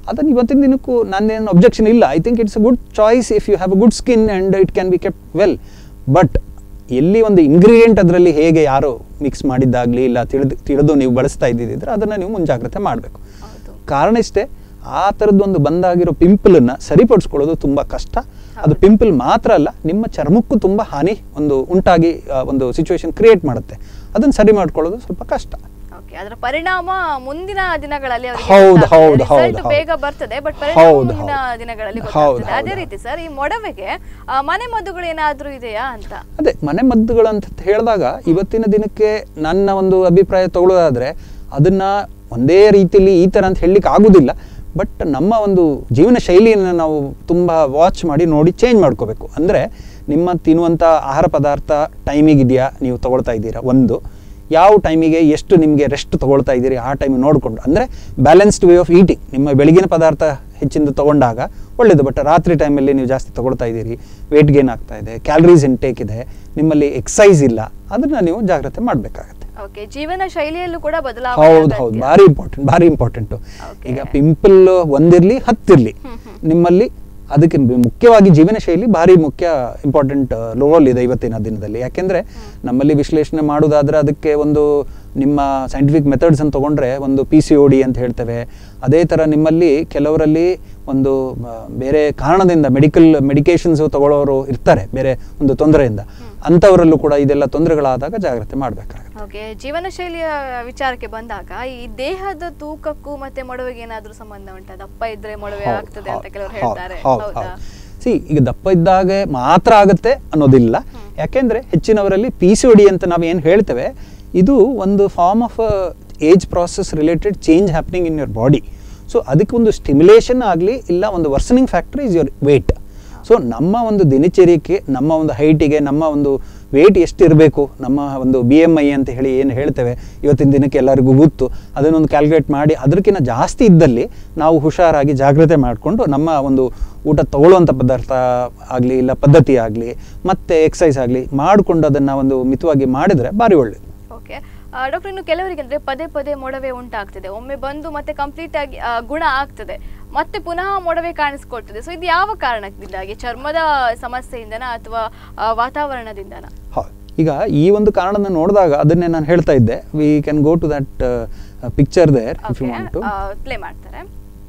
ಅದನ್ನು ಇವತ್ತಿನ ದಿನಕ್ಕೂ ನನ್ನೇನು ಅಬ್ಜೆಕ್ಷನ್ ಇಲ್ಲ I think it's a good choice if you have a good skin and it can be kept well but ಎಲ್ಲಿ ಒಂದು ಇಂಗ್ರೀಡಿಯೆಂಟ್ ಅದರಲ್ಲಿ ಹೇಗೆ ಯಾರು ಮಿಕ್ಸ್ ಮಾಡಿದ್ದಾಗಲಿ ಇಲ್ಲ ತಿಳಿದು ತಿಳಿದು ನೀವು ಬಳಸ್ತಾ ಇದ್ದಿದ್ದರೆ ಅದನ್ನು ನೀವು ಮುಂಜಾಗ್ರತೆ ಮಾಡಬೇಕು ಹೌದು ಕಾರಣ ಇಷ್ಟೇ ಆ ಥರದ್ದೊಂದು ಬಂದಾಗಿರೋ ಪಿಂಪಲನ್ನು ಸರಿಪಡಿಸ್ಕೊಳ್ಳೋದು ತುಂಬ ಕಷ್ಟ ಅದು ಪಿಂಪಲ್ ಮಾತ್ರ ಅಲ್ಲ ನಿಮ್ಮ ಚರ್ಮಕ್ಕೂ ತುಂಬ ಹಾನಿ ಒಂದು ಉಂಟಾಗಿ ಆ, ಒಂದು ಸಿಚುವೇಶನ್ ಕ್ರಿಯೇಟ್ ಮಾಡುತ್ತೆ ಅದನ್ನು ಸರಿ ಮಾಡ್ಕೊಳ್ಳೋದು ಸ್ವಲ್ಪ ಕಷ್ಟ ಓಕೆ ಅದರ ಪರಿಣಾಮ ಮುಂದಿನ ದಿನಗಳಲ್ಲಿ ಅವರಿಗೆ ಹೌದು, ಗೊತ್ತಾಗ್ತದೆ. ಹೌದು, Result ಹೌದು, ಹೌದು. ಬೇಗ ಬರ್ತದೆ ಬಟ್ ಪರಿಣಾಮ ಹೌದು, ಮುಂದಿನ ಹೌದು. ದಿನಗಳಲ್ಲಿ ಹೌದು, ಗೊತ್ತಾಗ್ತದೆ ಅದೇ ಹೌದು. ರೀತಿ ಸರ್ ಈ ಮೊಡವೆಗೆ ಆ, ಮನೆ ಮದ್ದುಗಳು ಏನಾದ್ರೂ ಇದೆಯಾ ಅಂತ ಅದೇ ಮನೆ ಮದ್ದುಗಳು ಅಂತ ಹೇಳಿದಾಗ ಇವತ್ತಿನ ದಿನಕ್ಕೆ ನನ್ನ ಒಂದು ಅಭಿಪ್ರಾಯ ತಗೊಳ್ಳೋದಾದ್ರೆ ಅದನ್ನ ಒಂದೇ ರೀತಿಯಲ್ಲಿ ಈ ಥರ ಅಂತ ಹೇಳಲಿಕ್ಕೆ ಆಗೋದಿಲ್ಲ ಬಟ್ ನಮ್ಮ ಒಂದು ಜೀವನ ಶೈಲಿಯನ್ನು ನಾವು ತುಂಬ ವಾಚ್ ಮಾಡಿ ನೋಡಿ ಚೇಂಜ್ ಮಾಡ್ಕೋಬೇಕು ಅಂದರೆ ನಿಮ್ಮ ತಿನ್ನುವಂಥ ಆಹಾರ ಪದಾರ್ಥ ಟೈಮಿಗೆ ಇದೆಯಾ ನೀವು ತಗೊಳ್ತಾ ಇದ್ದೀರಾ ಒಂದು ಯಾವ ಟೈಮಿಗೆ ಎಷ್ಟು ನಿಮಗೆ ರೆಸ್ಟ್ ತಗೊಳ್ತಾ ಇದ್ದೀರಿ ಆ ಟೈಮ್ ನೋಡಿಕೊಂಡು ಅಂದರೆ ಬ್ಯಾಲೆನ್ಸ್ಡ್ ವೇ ಆಫ್ ಈಟಿಂಗ್ ನಿಮ್ಮ ಬೆಳಗಿನ ಪದಾರ್ಥ ಹೆಚ್ಚಿಂದು ತಗೊಂಡಾಗ ಒಳ್ಳೆಯದು ಬಟ್ ರಾತ್ರಿ ಟೈಮಲ್ಲಿ ನೀವು ಜಾಸ್ತಿ ತಗೊಳ್ತಾ ಇದ್ದೀರಿ ವೇಟ್ ಗೇನ್ ಆಗ್ತಾ ಇದೆ ಕ್ಯಾಲರೀಸ್ ಇಂಟೇಕ್ ಇದೆ ನಿಮ್ಮಲ್ಲಿ ಎಕ್ಸಸೈಸ್ ಇಲ್ಲ ಅದನ್ನು ನೀವು ಜಾಗ್ರತೆ ಮಾಡಬೇಕಾಗತ್ತೆ ಓಕೆ ಜೀವನ ಶೈಲಿಯಲ್ಲೂ ಕೂಡ ಬದಲಾವಣೆ ಹೌದು ಅಗತ್ಯ. ಹೌದು ಭಾರಿ ಇಂಪಾರ್ಟೆಂಟ್ ಭಾರಿ ಇಂಪಾರ್ಟೆಂಟು Okay. ಈಗ ಪಿಂಪಲ್ ಒಂದಿರಲಿ ಹತ್ತಿರಲಿ ನಿಮ್ಮಲ್ಲಿ ಅದಕ್ಕೆ ಬಿ- ಮುಖ್ಯವಾಗಿ ಜೀವನ ಶೈಲಿ ಭಾರಿ ಮುಖ್ಯ ಇಂಪಾರ್ಟೆಂಟ್ ರೋಲ್ ಇದೆ ಇವತ್ತಿನ ದಿನದಲ್ಲಿ ಯಾಕೆಂದ್ರೆ ನಮ್ಮಲ್ಲಿ ವಿಶ್ಲೇಷಣೆ ಮಾಡೋದಾದ್ರೆ ಅದಕ್ಕೆ ಒಂದು ನಿಮ್ಮ ಸೈಂಟಿಫಿಕ್ ಮೆಥಡ್ಸ್ ಅಂತ ತಗೊಂಡ್ರೆ ಒಂದು ಪಿ ಸಿ ಒ ಡಿ ಅಂತ ಹೇಳ್ತೇವೆ ಅದೇ ಥರ ನಿಮ್ಮಲ್ಲಿ ಕೆಲವರಲ್ಲಿ ಒಂದು ಆ, ಬೇರೆ ಕಾರಣದಿಂದ ಮೆಡಿಕಲ್ ಮೆಡಿಕೇಶನ್ಸ್ ತಗೊಳ್ಳೋರು ಇರ್ತಾರೆ ಬೇರೆ ಒಂದು ತೊಂದರೆಯಿಂದ ಅಂಥವರಲ್ಲೂ ಕೂಡ ಇದೆಲ್ಲ ತೊಂದರೆಗಳಾದಾಗ ಜಾಗ್ರತೆ ಮಾಡಬೇಕಾಗುತ್ತೆ ಓಕೆ ಜೀವನ ಶೈಲಿಯ ವಿಚಾರಕ್ಕೆ ಬಂದಾಗ ಈ ದೇಹದ ತೂಕಕ್ಕೂ ಮತ್ತೆ ಮೊಡವೆಗೆ ಏನಾದ್ರೂ ಸಂಬಂಧ ಉಂಟಾ ದಪ್ಪ ಇದ್ರೆ ಮೊಡವೆ ಹೌದು, ಆಗ್ತದೆ ಅಂತ ಹೌದು, ಕೆಲವರು ಹೌದು, ಹೇಳ್ತಾರೆ ಹೌದು, ಹೌದಾ ಹೌದು. ಸಿ ಈಗ ದಪ್ಪ ಇದ್ದಾಗ ಮಾತ್ರ ಆಗುತ್ತೆ ಅನ್ನೋದಿಲ್ಲ ಯಾಕೆಂದ್ರೆ ಹೆಚ್ಚಿನವರಲ್ಲಿ ಪಿ ಸಿ ಡಿ ಅಂತ ನಾವು ಏನು ಹೇಳ್ತೇವೆ ಇದು ಒಂದು form of age process related change happening in your body so ಅದಕ್ಕೆ ಒಂದು ಸ್ಟಿಮ್ಯುಲೇಷನ್ ಆಗಲಿ ಇಲ್ಲ ಒಂದು worsening factor is your weight so ನಮ್ಮ ಒಂದು ದಿನಚರ್ಯಕ್ಕೆ ನಮ್ಮ ಒಂದು ಹೈಟಿಗೆ ನಮ್ಮ ಒಂದು ವೇಟ್ ಎಷ್ಟಿರಬೇಕು ನಮ್ಮ ಒಂದು ಬಿ ಎಮ್ ಐ ಅಂತ ಹೇಳಿ ಏನು ಹೇಳ್ತೇವೆ ಇವತ್ತಿನ ದಿನಕ್ಕೆ ಎಲ್ಲರಿಗೂ ಗೊತ್ತು ಅದನ್ನೊಂದು ಕ್ಯಾಲ್ಕುಲೇಟ್ ಮಾಡಿ ಅದಕ್ಕಿಂತ ಜಾಸ್ತಿ ಇದ್ದಲ್ಲಿ ನಾವು ಹುಷಾರಾಗಿ ಜಾಗ್ರತೆ ಮಾಡಿಕೊಂಡು ನಮ್ಮ ಒಂದು ಊಟ ತಗೊಳ್ಳುವಂಥ ಪದಾರ್ಥ ಆಗಲಿ ಇಲ್ಲ ಪದ್ಧತಿ ಆಗಲಿ ಮತ್ತೆ ಎಕ್ಸಸೈಸ್ ಆಗಲಿ ಮಾಡಿಕೊಂಡು ಅದನ್ನು ಒಂದು ಮಿತವಾಗಿ ಮಾಡಿದರೆ ಭಾರಿ ಒಳ್ಳೆಯದು ಓಕೆ ಡಾಕ್ಟರ್ ಇನ್ನು ಕೆಲವರಿಗೆ ಅಂದ್ರೆ ಪದೇ ಪದೇ ಮೊಡವೆ ಉಂಟಾಗ್ತದೆ ಒಮ್ಮೆ ಬಂದು ಮತ್ತೆ ಕಂಪ್ಲೀಟ್ ಆಗಿ ಆ, ಗುಣ ಆಗ್ತದೆ ಮತ್ತೆ ಪುನಃ ಮೊಡವೆ ಕಾಣಿಸ್ಕೊಳ್ತದೆ ಸೊ ಇದು ಯಾವ ಕಾರಣದಿಂದಾಗಿ ಚರ್ಮದ ಸಮಸ್ಯೆಯಿಂದನ ಅಥವಾ ಆ, ವಾತಾವರಣದಿಂದನ ಹೌದು ಈಗ ಈ ಒಂದು ಕಾರಣನ ನೋಡಿದಾಗ ಅದನ್ನೇ ನಾನು ಹೇಳ್ತಾ ಇದ್ದೆ we can go to that picture there if you want to play ಮಾಡ್ತಾರೆ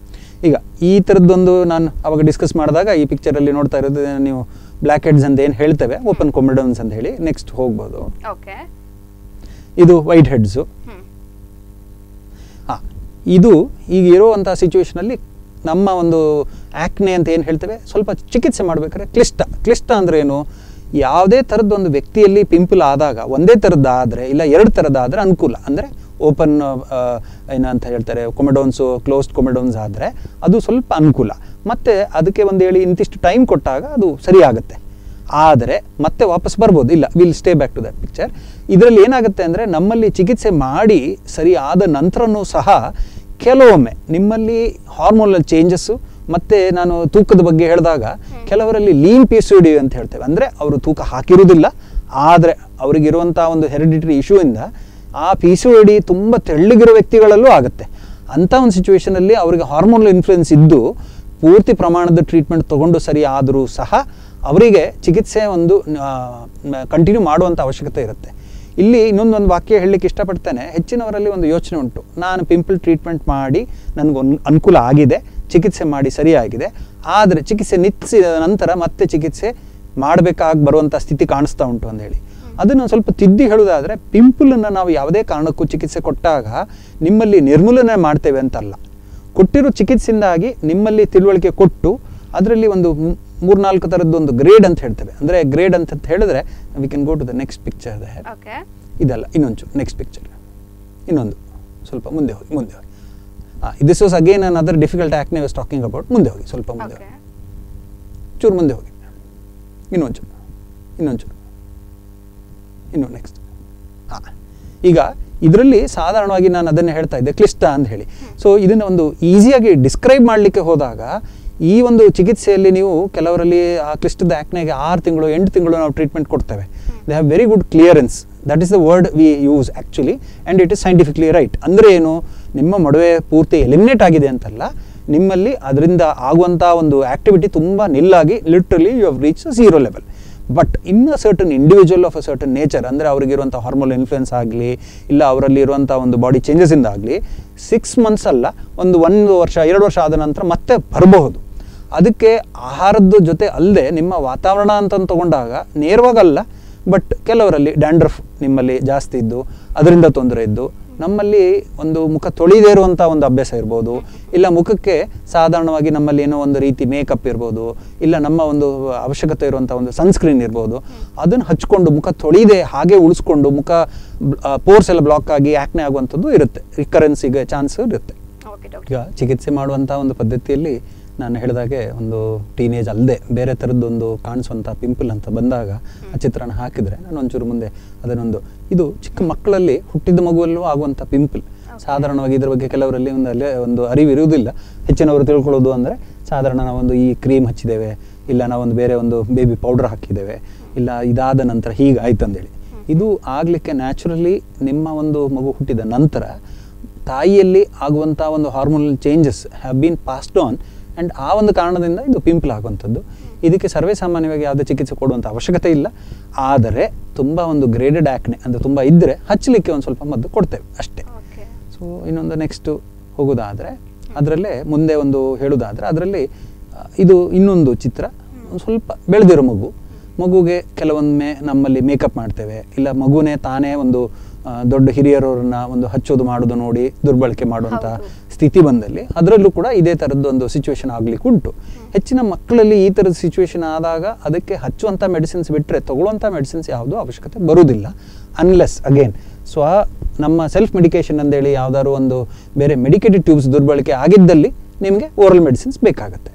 ಈಗ ಈ ಥರದ್ದೊಂದು ನಾನು ಅವಾಗ ಡಿಸ್ಕಸ್ ಮಾಡಿದಾಗ ಈ ಪಿಕ್ಚರಲ್ಲಿ ನೋಡ್ತಾ ಇರೋದು ನೀವು ಬ್ಲ್ಯಾಕ್ ಹೆಡ್ಸ್ ಅಂತ ಏನು ಹೇಳ್ತೇವೆ ಓಪನ್ ಕೊಮಿಡನ್ಸ್ ಅಂತ ಹೇಳಿ ನೆಕ್ಸ್ಟ್ ಹೋಗ್ಬೋದು ಓಕೆ ಇದು ವೈಟ್ ಹೆಡ್ಸು ಹ್ಮ್ ಹಾಂ ಇದು ಈಗ ಇರುವಂಥ ಸಿಚುವೇಶನಲ್ಲಿ ನಮ್ಮ ಒಂದು ಆ್ಯಕ್ನೆ ಅಂತ ಏನು ಹೇಳ್ತೇವೆ ಸ್ವಲ್ಪ ಚಿಕಿತ್ಸೆ ಮಾಡಬೇಕಾದ್ರೆ ಕ್ಲಿಷ್ಟ ಕ್ಲಿಷ್ಟ ಅಂದ್ರೆ ಏನು ಯಾವುದೇ ಥರದ್ದು ಒಂದು ವ್ಯಕ್ತಿಯಲ್ಲಿ ಪಿಂಪಲ್ ಆದಾಗ ಒಂದೇ ಥರದ್ದಾದರೆ ಇಲ್ಲ ಎರಡು ಥರದ್ದಾದರೆ ಅನುಕೂಲ ಅಂದರೆ ಓಪನ್ ಏನಂತ ಹೇಳ್ತಾರೆ ಕೊಮೆಡೋನ್ಸು ಕ್ಲೋಸ್ಡ್ ಕೊಮೆಡೋನ್ಸ್ ಆದರೆ ಅದು ಸ್ವಲ್ಪ ಅನುಕೂಲ ಮತ್ತು ಅದಕ್ಕೆ ಒಂದು ಹೇಳಿ ಇಂತಿಷ್ಟು ಟೈಮ್ ಕೊಟ್ಟಾಗ ಅದು ಸರಿ ಆಗುತ್ತೆ ಆದರೆ ಮತ್ತೆ ವಾಪಸ್ ಬರ್ಬೋದು ಇಲ್ಲ will stay back to that picture ಇದರಲ್ಲಿ ಏನಾಗುತ್ತೆ ಅಂದರೆ ನಮ್ಮಲ್ಲಿ ಚಿಕಿತ್ಸೆ ಮಾಡಿ ಸರಿ ಆದ ನಂತರನೂ ಸಹ ಕೆಲವೊಮ್ಮೆ ನಿಮ್ಮಲ್ಲಿ ಹಾರ್ಮೋನಲ್ ಚೇಂಜಸ್ಸು ಮತ್ತು ನಾನು ತೂಕದ ಬಗ್ಗೆ ಹೇಳಿದಾಗ ಕೆಲವರಲ್ಲಿ ಲೀನ್ ಪಿ ಸಿ ಡಿ ಅಂತ ಹೇಳ್ತೇವೆ ಅಂದರೆ ಅವರು ತೂಕ ಹಾಕಿರುವುದಿಲ್ಲ ಆದರೆ ಅವರಿಗಿರುವಂಥ ಒಂದು ಹೆರಿಡಿಟರಿ ಇಶ್ಯೂಯಿಂದ ಆ ಪಿ ಸಿ ಡಿ ತುಂಬ ತೆಳ್ಳಗಿರೋ ವ್ಯಕ್ತಿಗಳಲ್ಲೂ ಆಗುತ್ತೆ ಅಂಥ ಒಂದು ಸಿಚುವೇಷನಲ್ಲಿ ಅವರಿಗೆ ಹಾರ್ಮೋನಲ್ ಇನ್ಫ್ಲುಯೆನ್ಸ್ ಇದ್ದು ಪೂರ್ತಿ ಪ್ರಮಾಣದ ಟ್ರೀಟ್ಮೆಂಟ್ ತಗೊಂಡು ಸರಿ ಆದರೂ ಸಹ ಅವರಿಗೆ ಚಿಕಿತ್ಸೆ ಒಂದು ಕಂಟಿನ್ಯೂ ಮಾಡುವಂಥ ಅವಶ್ಯಕತೆ ಇರುತ್ತೆ ಇಲ್ಲಿ ಇನ್ನೊಂದು ಒಂದು ವಾಕ್ಯ ಹೇಳಲಿಕ್ಕೆ ಇಷ್ಟಪಡ್ತೇನೆ ಹೆಚ್ಚಿನವರಲ್ಲಿ ಒಂದು ಯೋಚನೆ ಉಂಟು ನಾನು ಪಿಂಪಲ್ ಟ್ರೀಟ್ಮೆಂಟ್ ಮಾಡಿ ನನಗೊಂದು ಅನುಕೂಲ ಆಗಿದೆ ಚಿಕಿತ್ಸೆ ಮಾಡಿ ಸರಿಯಾಗಿದೆ ಆದರೆ ಚಿಕಿತ್ಸೆ ನಿಲ್ಲಿಸಿದ ನಂತರ ಮತ್ತೆ ಚಿಕಿತ್ಸೆ ಮಾಡಬೇಕಾಗಿ ಬರುವಂಥ ಸ್ಥಿತಿ ಕಾಣಿಸ್ತಾ ಉಂಟು ಅಂತ ಹೇಳಿ ಅದನ್ನು ಸ್ವಲ್ಪ ತಿದ್ದಿ ಹೇಳೋದಾದರೆ ಪಿಂಪಲನ್ನು ನಾವು ಯಾವುದೇ ಕಾರಣಕ್ಕೂ ಚಿಕಿತ್ಸೆ ಕೊಟ್ಟಾಗ ನಿಮ್ಮಲ್ಲಿ ನಿರ್ಮೂಲನೆ ಮಾಡ್ತೇವೆ ಅಂತಲ್ಲ ಕೊಟ್ಟಿರೋ ಚಿಕಿತ್ಸೆಯಿಂದಾಗಿ ನಿಮ್ಮಲ್ಲಿ ತಿಳುವಳಿಕೆ ಕೊಟ್ಟು ಅದರಲ್ಲಿ ಒಂದು ಮೂ- ಮೂರ್ನಾಲ್ಕು ಥರದ್ದು ಒಂದು ಗ್ರೇಡ್ ಅಂತ ಹೇಳ್ತೇವೆ ಅಂದರೆ ಗ್ರೇಡ್ ಅಂತ ಹೇಳಿದ್ರೆ we can go to the next picture okay ಇದಲ್ಲ ಇನ್ನೊಂಚು ನೆಕ್ಸ್ಟ್ ಪಿಕ್ಚರ್ ಇನ್ನೊಂದು ಸ್ವಲ್ಪ ಮುಂದೆ ಹೋಗಿ ಮುಂದೆ ಹೋಗಿ this was again another difficult acne was talking about ಮುಂದೆ ಹೋಗಿ ಸ್ವಲ್ಪ ಮುಂದೆ ಓಕೆ ಹೋಗಿ ಚೂರು ಮುಂದೆ ಹೋಗಿ ಇನ್ನೊಂಚೂರು ಇನ್ನೊಂಚೂರು ಇನ್ನು ನೆಕ್ಸ್ಟ್ ಹಾಂ ಈಗ ಇದರಲ್ಲಿ ಸಾಧಾರಣವಾಗಿ ನಾನು ಅದನ್ನೇ ಹೇಳ್ತಾ ಇದ್ದೆ ಕ್ಲಿಷ್ಟ ಅಂತ ಹೇಳಿ ಸೊ ಇದನ್ನು ಒಂದು ಈಸಿಯಾಗಿ ಡಿಸ್ಕ್ರೈಬ್ ಮಾಡಲಿಕ್ಕೆ ಹೋದಾಗ ಈ ಒಂದು ಚಿಕಿತ್ಸೆಯಲ್ಲಿ ನೀವು ಕೆಲವರಲ್ಲಿ ಆ ಕ್ಲಿಷ್ಟದ ಆ್ಯಕ್ನೆಗೆ ಆರು ತಿಂಗಳು ಎಂಟು ತಿಂಗಳು ನಾವು ಟ್ರೀಟ್ಮೆಂಟ್ ಕೊಡ್ತೇವೆ they have very good clearance that is the word we use actually and it is scientifically right ಅಂದರೆ ಏನು ನಿಮ್ಮ ಮಡುವೆ ಪೂರ್ತಿ ಎಲಿಮಿನೇಟ್ ಆಗಿದೆ ಅಂತಲ್ಲ ನಿಮ್ಮಲ್ಲಿ ಅದರಿಂದ ಆಗುವಂಥ ಒಂದು ಆ್ಯಕ್ಟಿವಿಟಿ ತುಂಬ ನಿಲ್ಲಾಗಿ literally you have reach zero level but in a certain individual of a certain nature ಅಂದರೆ ಅವರಿಗಿರುವಂಥ ಹಾರ್ಮೋನ್ ಇನ್ಫ್ಲುಯೆನ್ಸ್ ಆಗಲಿ ಇಲ್ಲ ಅವರಲ್ಲಿ ಇರುವಂಥ ಒಂದು ಬಾಡಿ ಚೇಂಜಸಿಂದ ಆಗಲಿ ಸಿಕ್ಸ್ ಮಂತ್ಸ್ ಅಲ್ಲ ಒಂದು ಒಂದು ವರ್ಷ ಎರಡು ವರ್ಷ ಆದ ನಂತರ ಮತ್ತೆ ಬರಬಹುದು ಅದಕ್ಕೆ ಆಹಾರದ ಜೊತೆ ಅಲ್ಲದೆ ನಿಮ್ಮ ವಾತಾವರಣ ಅಂತ ತಗೊಂಡಾಗ ನೇರವಾಗಲ್ಲ ಬಟ್ ಕೆಲವರಲ್ಲಿ ಡ್ಯಾಂಡ್ರಫ್ ನಿಮ್ಮಲ್ಲಿ ಜಾಸ್ತಿ ಇದ್ದು ಅದರಿಂದ ತೊಂದರೆ ಇದ್ದು ನಮ್ಮಲ್ಲಿ ಒಂದು ಮುಖ ತೊಳಿದೇ ಇರುವಂಥ ಒಂದು ಅಭ್ಯಾಸ ಇರ್ಬೋದು ಇಲ್ಲ ಮುಖಕ್ಕೆ ಸಾಧಾರಣವಾಗಿ ನಮ್ಮಲ್ಲಿ ಏನೋ ಒಂದು ರೀತಿ ಮೇಕಪ್ ಇರ್ಬೋದು ಇಲ್ಲ ನಮ್ಮ ಒಂದು ಅವಶ್ಯಕತೆ ಇರುವಂಥ ಒಂದು ಸನ್ಸ್ಕ್ರೀನ್ ಇರ್ಬೋದು ಅದನ್ನು ಹಚ್ಕೊಂಡು ಮುಖ ತೊಳಿದೆ ಹಾಗೆ ಉಳಿಸ್ಕೊಂಡು ಮುಖ ಪೋರ್ಸ್ ಎಲ್ಲ ಬ್ಲಾಕ್ ಆಗಿ ಆ್ಯಕ್ನೆ ಆಗುವಂಥದ್ದು ಇರುತ್ತೆ ರಿಕರೆನ್ಸಿಗೆ ಚಾನ್ಸ್ ಇರುತ್ತೆ ಓಕೆ ಡಾಕ್ಟರ್ ಈಗ ಚಿಕಿತ್ಸೆ ಮಾಡುವಂಥ ಒಂದು ಪದ್ಧತಿಯಲ್ಲಿ ನಾನು ಹೇಳಿದಾಗೆ ಒಂದು ಟೀನೇಜ್ ಅಲ್ಲದೆ ಬೇರೆ ಥರದ್ದೊಂದು ಕಾಣಿಸುವಂಥ ಪಿಂಪಲ್ ಅಂತ ಬಂದಾಗ ಆ ಚಿತ್ರನ ಹಾಕಿದರೆ ನಾನು ಒಂಚೂರು ಮುಂದೆ ಅದನ್ನೊಂದು ಇದು ಚಿಕ್ಕ ಮಕ್ಕಳಲ್ಲಿ ಹುಟ್ಟಿದ ಮಗುವಲ್ಲೂ ಆಗುವಂಥ ಪಿಂಪಲ್ ಸಾಧಾರಣವಾಗಿ ಇದ್ರ ಬಗ್ಗೆ ಕೆಲವರಲ್ಲಿ ಒಂದು ಅಲ್ಲೇ ಒಂದು ಅರಿವು ಇರುವುದಿಲ್ಲ ಹೆಚ್ಚಿನವರು ತಿಳ್ಕೊಳ್ಳೋದು ಅಂದರೆ ಸಾಧಾರಣ ನಾವೊಂದು ಈ ಕ್ರೀಮ್ ಹಚ್ಚಿದ್ದೇವೆ ಇಲ್ಲ ನಾವೊಂದು ಬೇರೆ ಒಂದು ಬೇಬಿ ಪೌಡರ್ ಹಾಕಿದ್ದೇವೆ ಇಲ್ಲ ಇದಾದ ನಂತರ ಹೀಗೆ ಆಯ್ತು ಅಂದೇಳಿ ಇದು ಆಗಲಿಕ್ಕೆ ನ್ಯಾಚುರಲಿ ನಿಮ್ಮ ಒಂದು ಮಗು ಹುಟ್ಟಿದ ನಂತರ ತಾಯಿಯಲ್ಲಿ ಆಗುವಂಥ ಒಂದು hormonal changes have been passed on and ಆ ಒಂದು ಕಾರಣದಿಂದ ಇದು ಪಿಂಪಲ್ ಆಗುವಂಥದ್ದು ಇದಕ್ಕೆ ಸರ್ವೇ ಸಾಮಾನ್ಯವಾಗಿ ಯಾವುದೇ ಚಿಕಿತ್ಸೆ ಕೊಡುವಂಥ ಅವಶ್ಯಕತೆ ಇಲ್ಲ ಆದರೆ ತುಂಬ ಒಂದು ಗ್ರೇಡೆಡ್ ಆ್ಯಕ್ನೆ ಅಂದರೆ ತುಂಬ ಇದ್ದರೆ ಹಚ್ಚಲಿಕ್ಕೆ ಒಂದು ಸ್ವಲ್ಪ ಮದ್ದು ಕೊಡ್ತೇವೆ ಅಷ್ಟೇ ಓಕೆ ಸೊ ಇನ್ನೊಂದು ನೆಕ್ಸ್ಟು ಹೋಗೋದಾದರೆ ಅದರಲ್ಲೇ ಮುಂದೆ ಒಂದು ಹೇಳೋದಾದರೆ ಅದರಲ್ಲಿ ಆ, ಇದು ಇನ್ನೊಂದು ಚಿತ್ರ ಒಂದು ಸ್ವಲ್ಪ ಬೆಳೆದಿರೋ ಮಗು ಮಗುಗೆ ಕೆಲವೊಮ್ಮೆ ನಮ್ಮಲ್ಲಿ ಮೇಕಪ್ ಮಾಡ್ತೇವೆ ಇಲ್ಲ ಮಗುನೇ ತಾನೇ ಒಂದು ಆ, ದೊಡ್ಡ ಹಿರಿಯರವ್ರನ್ನ ಒಂದು ಹಚ್ಚೋದು ಮಾಡೋದು ನೋಡಿ ದುರ್ಬಳಕೆ ಮಾಡುವಂಥ ಸ್ಥಿತಿ ಬಂದಲ್ಲಿ ಅದರಲ್ಲೂ ಕೂಡ ಇದೇ ಥರದ್ದು ಒಂದು ಸಿಚುವೇಶನ್ ಆಗ್ಲಿಕ್ಕೆ ಉಂಟು ಹೆಚ್ಚಿನ ಮಕ್ಕಳಲ್ಲಿ ಈ ಥರದ ಸಿಚುವೇಶನ್ ಆದಾಗ ಅದಕ್ಕೆ ಹಚ್ಚುವಂಥ ಮೆಡಿಸಿನ್ಸ್ ಬಿಟ್ಟರೆ ತಗೊಳ್ಳುವಂಥ ಮೆಡಿಸಿನ್ಸ್ ಯಾವುದೂ ಅವಶ್ಯಕತೆ ಬರುವುದಿಲ್ಲ ಅನ್ಲೆಸ್ ಅಗೇನ್ ಸ್ವ ನಮ್ಮ ಸೆಲ್ಫ್ ಮೆಡಿಕೇಶನ್ ಅಂದೇಳಿ ಯಾವ್ದಾದ್ರು ಒಂದು ಬೇರೆ ಮೆಡಿಕೇಟೆಡ್ ಟ್ಯೂಬ್ಸ್ ದುರ್ಬಳಕೆ ಆಗಿದ್ದಲ್ಲಿ ನಿಮಗೆ ಓರಲ್ ಮೆಡಿಸಿನ್ಸ್ ಬೇಕಾಗುತ್ತೆ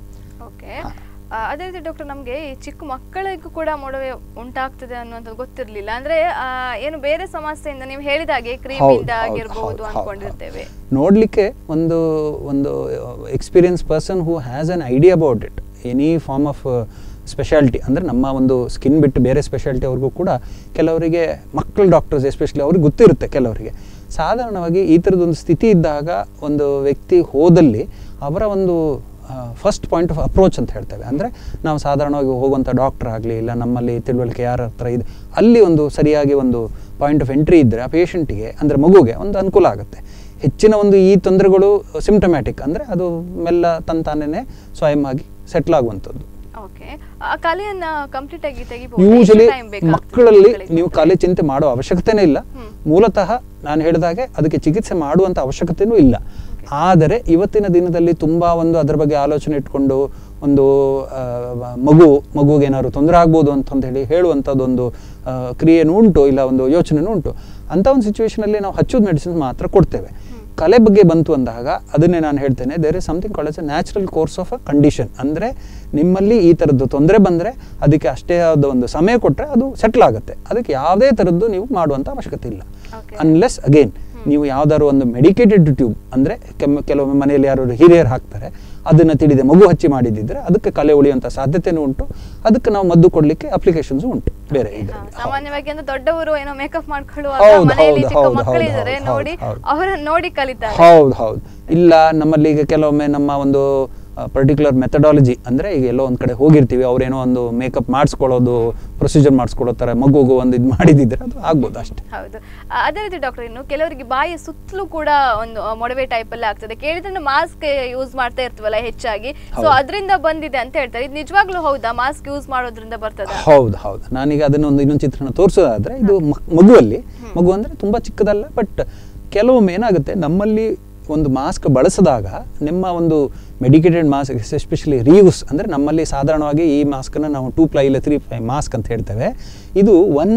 ಓಕೆ ಅದೇ ರೀತಿ ಡಾಕ್ಟರ್ ನಮಗೆ ಈ ಚಿಕ್ಕ ಮಕ್ಕಳಿಗೂ ಕೂಡ ಮೊಡವೆ ಉಂಟಾಗ್ತದೆ ಅನ್ನುವಂಥದ್ದು ಗೊತ್ತಿರಲಿಲ್ಲ ಅಂದ್ರೆ ಆ, ಏನು ಬೇರೆ ಸಮಸ್ಯೆಯಿಂದ ನೀವು ಹೇಳಿದ ಹಾಗೆ ಕ್ರೀಮ್ ಹೌದು, ಇಂದ ಹೌದು, ಆಗಿರ್ಬೋದು ಹೌದು, ಹೌದು, ಅನ್ಕೊಂಡಿರ್ತೇವೆ ನೋಡಲಿಕ್ಕೆ ಒಂದು ಒಂದು experience person who has an idea about it any form of speciality ಅಂದರೆ ನಮ್ಮ ಒಂದು ಸ್ಕಿನ್ ಬಿಟ್ಟು ಬೇರೆ ಸ್ಪೆಷಾಲಿಟಿ ಅವ್ರಿಗೂ ಕೂಡ ಕೆಲವರಿಗೆ ಮಕ್ಕಳ ಡಾಕ್ಟರ್ಸ್ ಎಸ್ಪೆಷಲಿ ಅವ್ರಿಗೆ ಗೊತ್ತಿರುತ್ತೆ ಕೆಲವರಿಗೆ ಸಾಧಾರಣವಾಗಿ ಈ ಥರದೊಂದು ಸ್ಥಿತಿ ಇದ್ದಾಗ ಒಂದು ವ್ಯಕ್ತಿ ಹೋದಲ್ಲಿ ಅವರ ಒಂದು ಫಸ್ಟ್ ಪಾಯಿಂಟ್ ಆಫ್ ಅಪ್ರೋಚ್ ಅಂತ ಹೇಳ್ತೇವೆ ಅಂದರೆ ನಾವು ಸಾಧಾರಣವಾಗಿ ಹೋಗುವಂಥ ಡಾಕ್ಟರ್ ಆಗಲಿ ಇಲ್ಲ ನಮ್ಮಲ್ಲಿ ತಿಳುವಳಿಕೆ ಯಾರ ಹತ್ರ ಇದೆ ಅಲ್ಲಿ ಒಂದು ಸರಿಯಾಗಿ ಒಂದು ಪಾಯಿಂಟ್ ಆಫ್ ಎಂಟ್ರಿ ಇದ್ದರೆ ಆ ಪೇಷಂಟಿಗೆ ಅಂದರೆ ಮಗುಗೆ ಒಂದು ಅನುಕೂಲ ಆಗುತ್ತೆ ಹೆಚ್ಚಿನ ಒಂದು ಈ ತೊಂದರೆಗಳು ಸಿಂಪ್ಟಮ್ಯಾಟಿಕ್ ಅಂದರೆ ಅದು ಮೆಲ್ಲ ತಂತಾನೇ ಸ್ವಯಂ ಆಗಿ ಸೆಟ್ಲ್ ಆಗುವಂಥದ್ದು ಓಕೆ ಆ ಕಲೆಯನ್ನ ಕಂಪ್ಲೀಟ್ ಆಗಿ ತೆಗಿಬಹುದು ಯೂಶಲಿ ಮಕ್ಕಳಲ್ಲಿ ನೀವು ಕಲೆ ಚಿಂತೆ ಮಾಡೋ ಅವಶ್ಯಕತೆನೇ ಇಲ್ಲ ಮೂಲತಃ ನಾನು ಹೇಳಿದಾಗೆ ಅದಕ್ಕೆ ಚಿಕಿತ್ಸೆ ಮಾಡುವಂಥ ಅವಶ್ಯಕತೆನೂ ಇಲ್ಲ ಆದರೆ ಇವತ್ತಿನ ದಿನದಲ್ಲಿ ತುಂಬ ಒಂದು ಅದರ ಬಗ್ಗೆ ಆಲೋಚನೆ ಇಟ್ಕೊಂಡು ಒಂದು ಆ, ಮಗು ಮಗುಗೆ ಏನಾದ್ರು ತೊಂದರೆ ಆಗ್ಬೋದು ಅಂತ ಹೇಳಿ ಹೇಳುವಂಥದ್ದೊಂದು ಆ, ಕ್ರಿಯೆನೂ ಉಂಟು ಇಲ್ಲ ಒಂದು ಯೋಚನೆನೂ ಉಂಟು ಅಂಥ ಒಂದು ಸಿಚುವೇಶನಲ್ಲಿ ನಾವು ಹಚ್ಚೋದು ಮೆಡಿಸಿನ್ಸ್ ಮಾತ್ರ ಕೊಡ್ತೇವೆ ಕಲೆ ಬಗ್ಗೆ ಬಂತು ಅಂದಾಗ ಅದನ್ನೇ ನಾನು ಹೇಳ್ತೇನೆ there is something call as a natural course of a condition ಅಂದರೆ ನಿಮ್ಮಲ್ಲಿ ಈ ಥರದ್ದು ತೊಂದರೆ ಬಂದರೆ ಅದಕ್ಕೆ ಅಷ್ಟೇ ಆದ ಒಂದು ಸಮಯ ಕೊಟ್ಟರೆ ಅದು ಸೆಟ್ಲ್ ಆಗುತ್ತೆ ಅದಕ್ಕೆ ಯಾವುದೇ ಥರದ್ದು ನೀವು ಮಾಡುವಂಥ ಅವಶ್ಯಕತೆ ಇಲ್ಲ Okay. ಅನ್ಲೆಸ್ ಅಗೇನ್ ನೀವು ಯಾವ್ದಾದ್ರು ಒಂದು ಮೆಡಿಕೇಟೆಡ್ ಟ್ಯೂಬ್ ಅಂದರೆ ಕೆಮ್ಮ ಕೆಲವೊಮ್ಮೆ ಮನೆಯಲ್ಲಿ ಯಾರು ಹಿರಿಯರು ಹಾಕ್ತಾರೆ ಅದನ್ನು ತಿಳಿದೆ ಮಗು ಹಚ್ಚಿ ಮಾಡಿದ್ದಿದ್ರೆ ಅದಕ್ಕೆ ಕಲೆ ಉಳಿಯುವಂಥ ಸಾಧ್ಯತೆನೂ ಉಂಟು ಅದಕ್ಕೆ ನಾವು ಮದ್ದು ಕೊಡಲಿಕ್ಕೆ ಅಪ್ಲಿಕೇಶನ್ಸ್ ಉಂಟು ಬೇರೆ ಇದರಲ್ಲಿ ಸಾಮಾನ್ಯವಾಗಿ ಅಂದ್ರೆ ದೊಡ್ಡವರು ಏನೋ ಮೇಕಪ್ ಮಾಡ್ಕೊಳ್ಳುವಾಗ ಹೌದು, ಮನೆಯಲ್ಲಿ ಹೌದು, ಚಿಕ್ಕ ಹೌದು, ಮಕ್ಕಳಿದ್ದಾರೆ ಹೌದು, ನೋಡಿ ಹೌದು. ಅವರನ್ನ ನೋಡಿ ಕಲಿತಾರೆ ಹೌದು ಹೌದು ಇಲ್ಲ ನಮ್ಮಲ್ಲಿ ಈಗ ಕೆಲವೊಮ್ಮೆ ನಮ್ಮ ಒಂದು ಪರ್ಟಿಕ್ಯುಲರ್ ಮೆಥಡಾಲಜಿ ಅಂದರೆ ಈಗ ಎಲ್ಲೋ ಒಂದು ಕಡೆ ಹೋಗಿರ್ತೀವಿ ಅವ್ರೇನೋ ಒಂದು ಮೇಕಪ್ ಮಾಡಿಸ್ಕೊಳ್ಳೋದು ಪ್ರೊಸೀಜರ್ ಮಾಡಿಸ್ಕೊಳ್ಳೋ ಥರ ಮಗುಗೂ ಒಂದು ಇದು ಮಾಡಿದಿದ್ರೆ ಅದು ಆಗ್ಬೋದು ಅಷ್ಟೇ ಹೌದು ಆ, ಅದೇ ರೀತಿ ಡಾಕ್ಟರ್ ಇನ್ನು ಕೆಲವರಿಗೆ ಬಾಯಿಯ ಸುತ್ತಲೂ ಕೂಡ ಒಂದು ಆ, ಮೊಡವೆ ಟೈಪ್ ಅಲ್ಲಿ ಆಗ್ತದೆ ಕೇಳಿದ್ರೆ ಮಾಸ್ಕ್ ಯೂಸ್ ಮಾಡ್ತಾ ಇರ್ತೀವಲ್ಲ ಹೆಚ್ಚಾಗಿ ಸೊ ಹೌದು. ಅದರಿಂದ ಬಂದಿದೆ ಅಂತ ಹೇಳ್ತಾರೆ ಇದು ನಿಜವಾಗ್ಲೂ ಹೌದಾ ಮಾಸ್ಕ್ ಯೂಸ್ ಮಾಡೋದ್ರಿಂದ ಬರ್ತದ ಹೌದು ಹೌದು ನಾನೀಗ ಅದನ್ನೊಂದು ಇನ್ನೊಂದು ಚಿತ್ರಣ ತೋರಿಸೋದಾದ್ರೆ ಇದು ಮಕ್- ಮಗುವಲ್ಲಿ ಮಗು ಅಂದರೆ ತುಂಬ ಚಿಕ್ಕದಲ್ಲ ಬಟ್ ಕೆಲವೊಮ್ಮೆ ಏನಾಗುತ್ತೆ ನಮ್ಮಲ್ಲಿ ಒಂದು ಮಾಸ್ಕ್ ಬಳಸಿದಾಗ ನಿಮ್ಮ ಒಂದು ಮೆಡಿಕೇಟೆಡ್ ಮಾಸ್ಕ್ ಎಸ್ಪೆಷಲಿ ರೀಯೂಸ್ ಅಂದರೆ ನಮ್ಮಲ್ಲಿ ಸಾಧಾರಣವಾಗಿ ಈ ಮಾಸ್ಕನ್ನು ನಾವು ಟೂ ಪ್ಲೈ ಇಲ್ಲ ತ್ರೀ ಪ್ಲೈ ಮಾಸ್ಕ್ ಅಂತ ಹೇಳ್ತೇವೆ ಇದು ಒನ್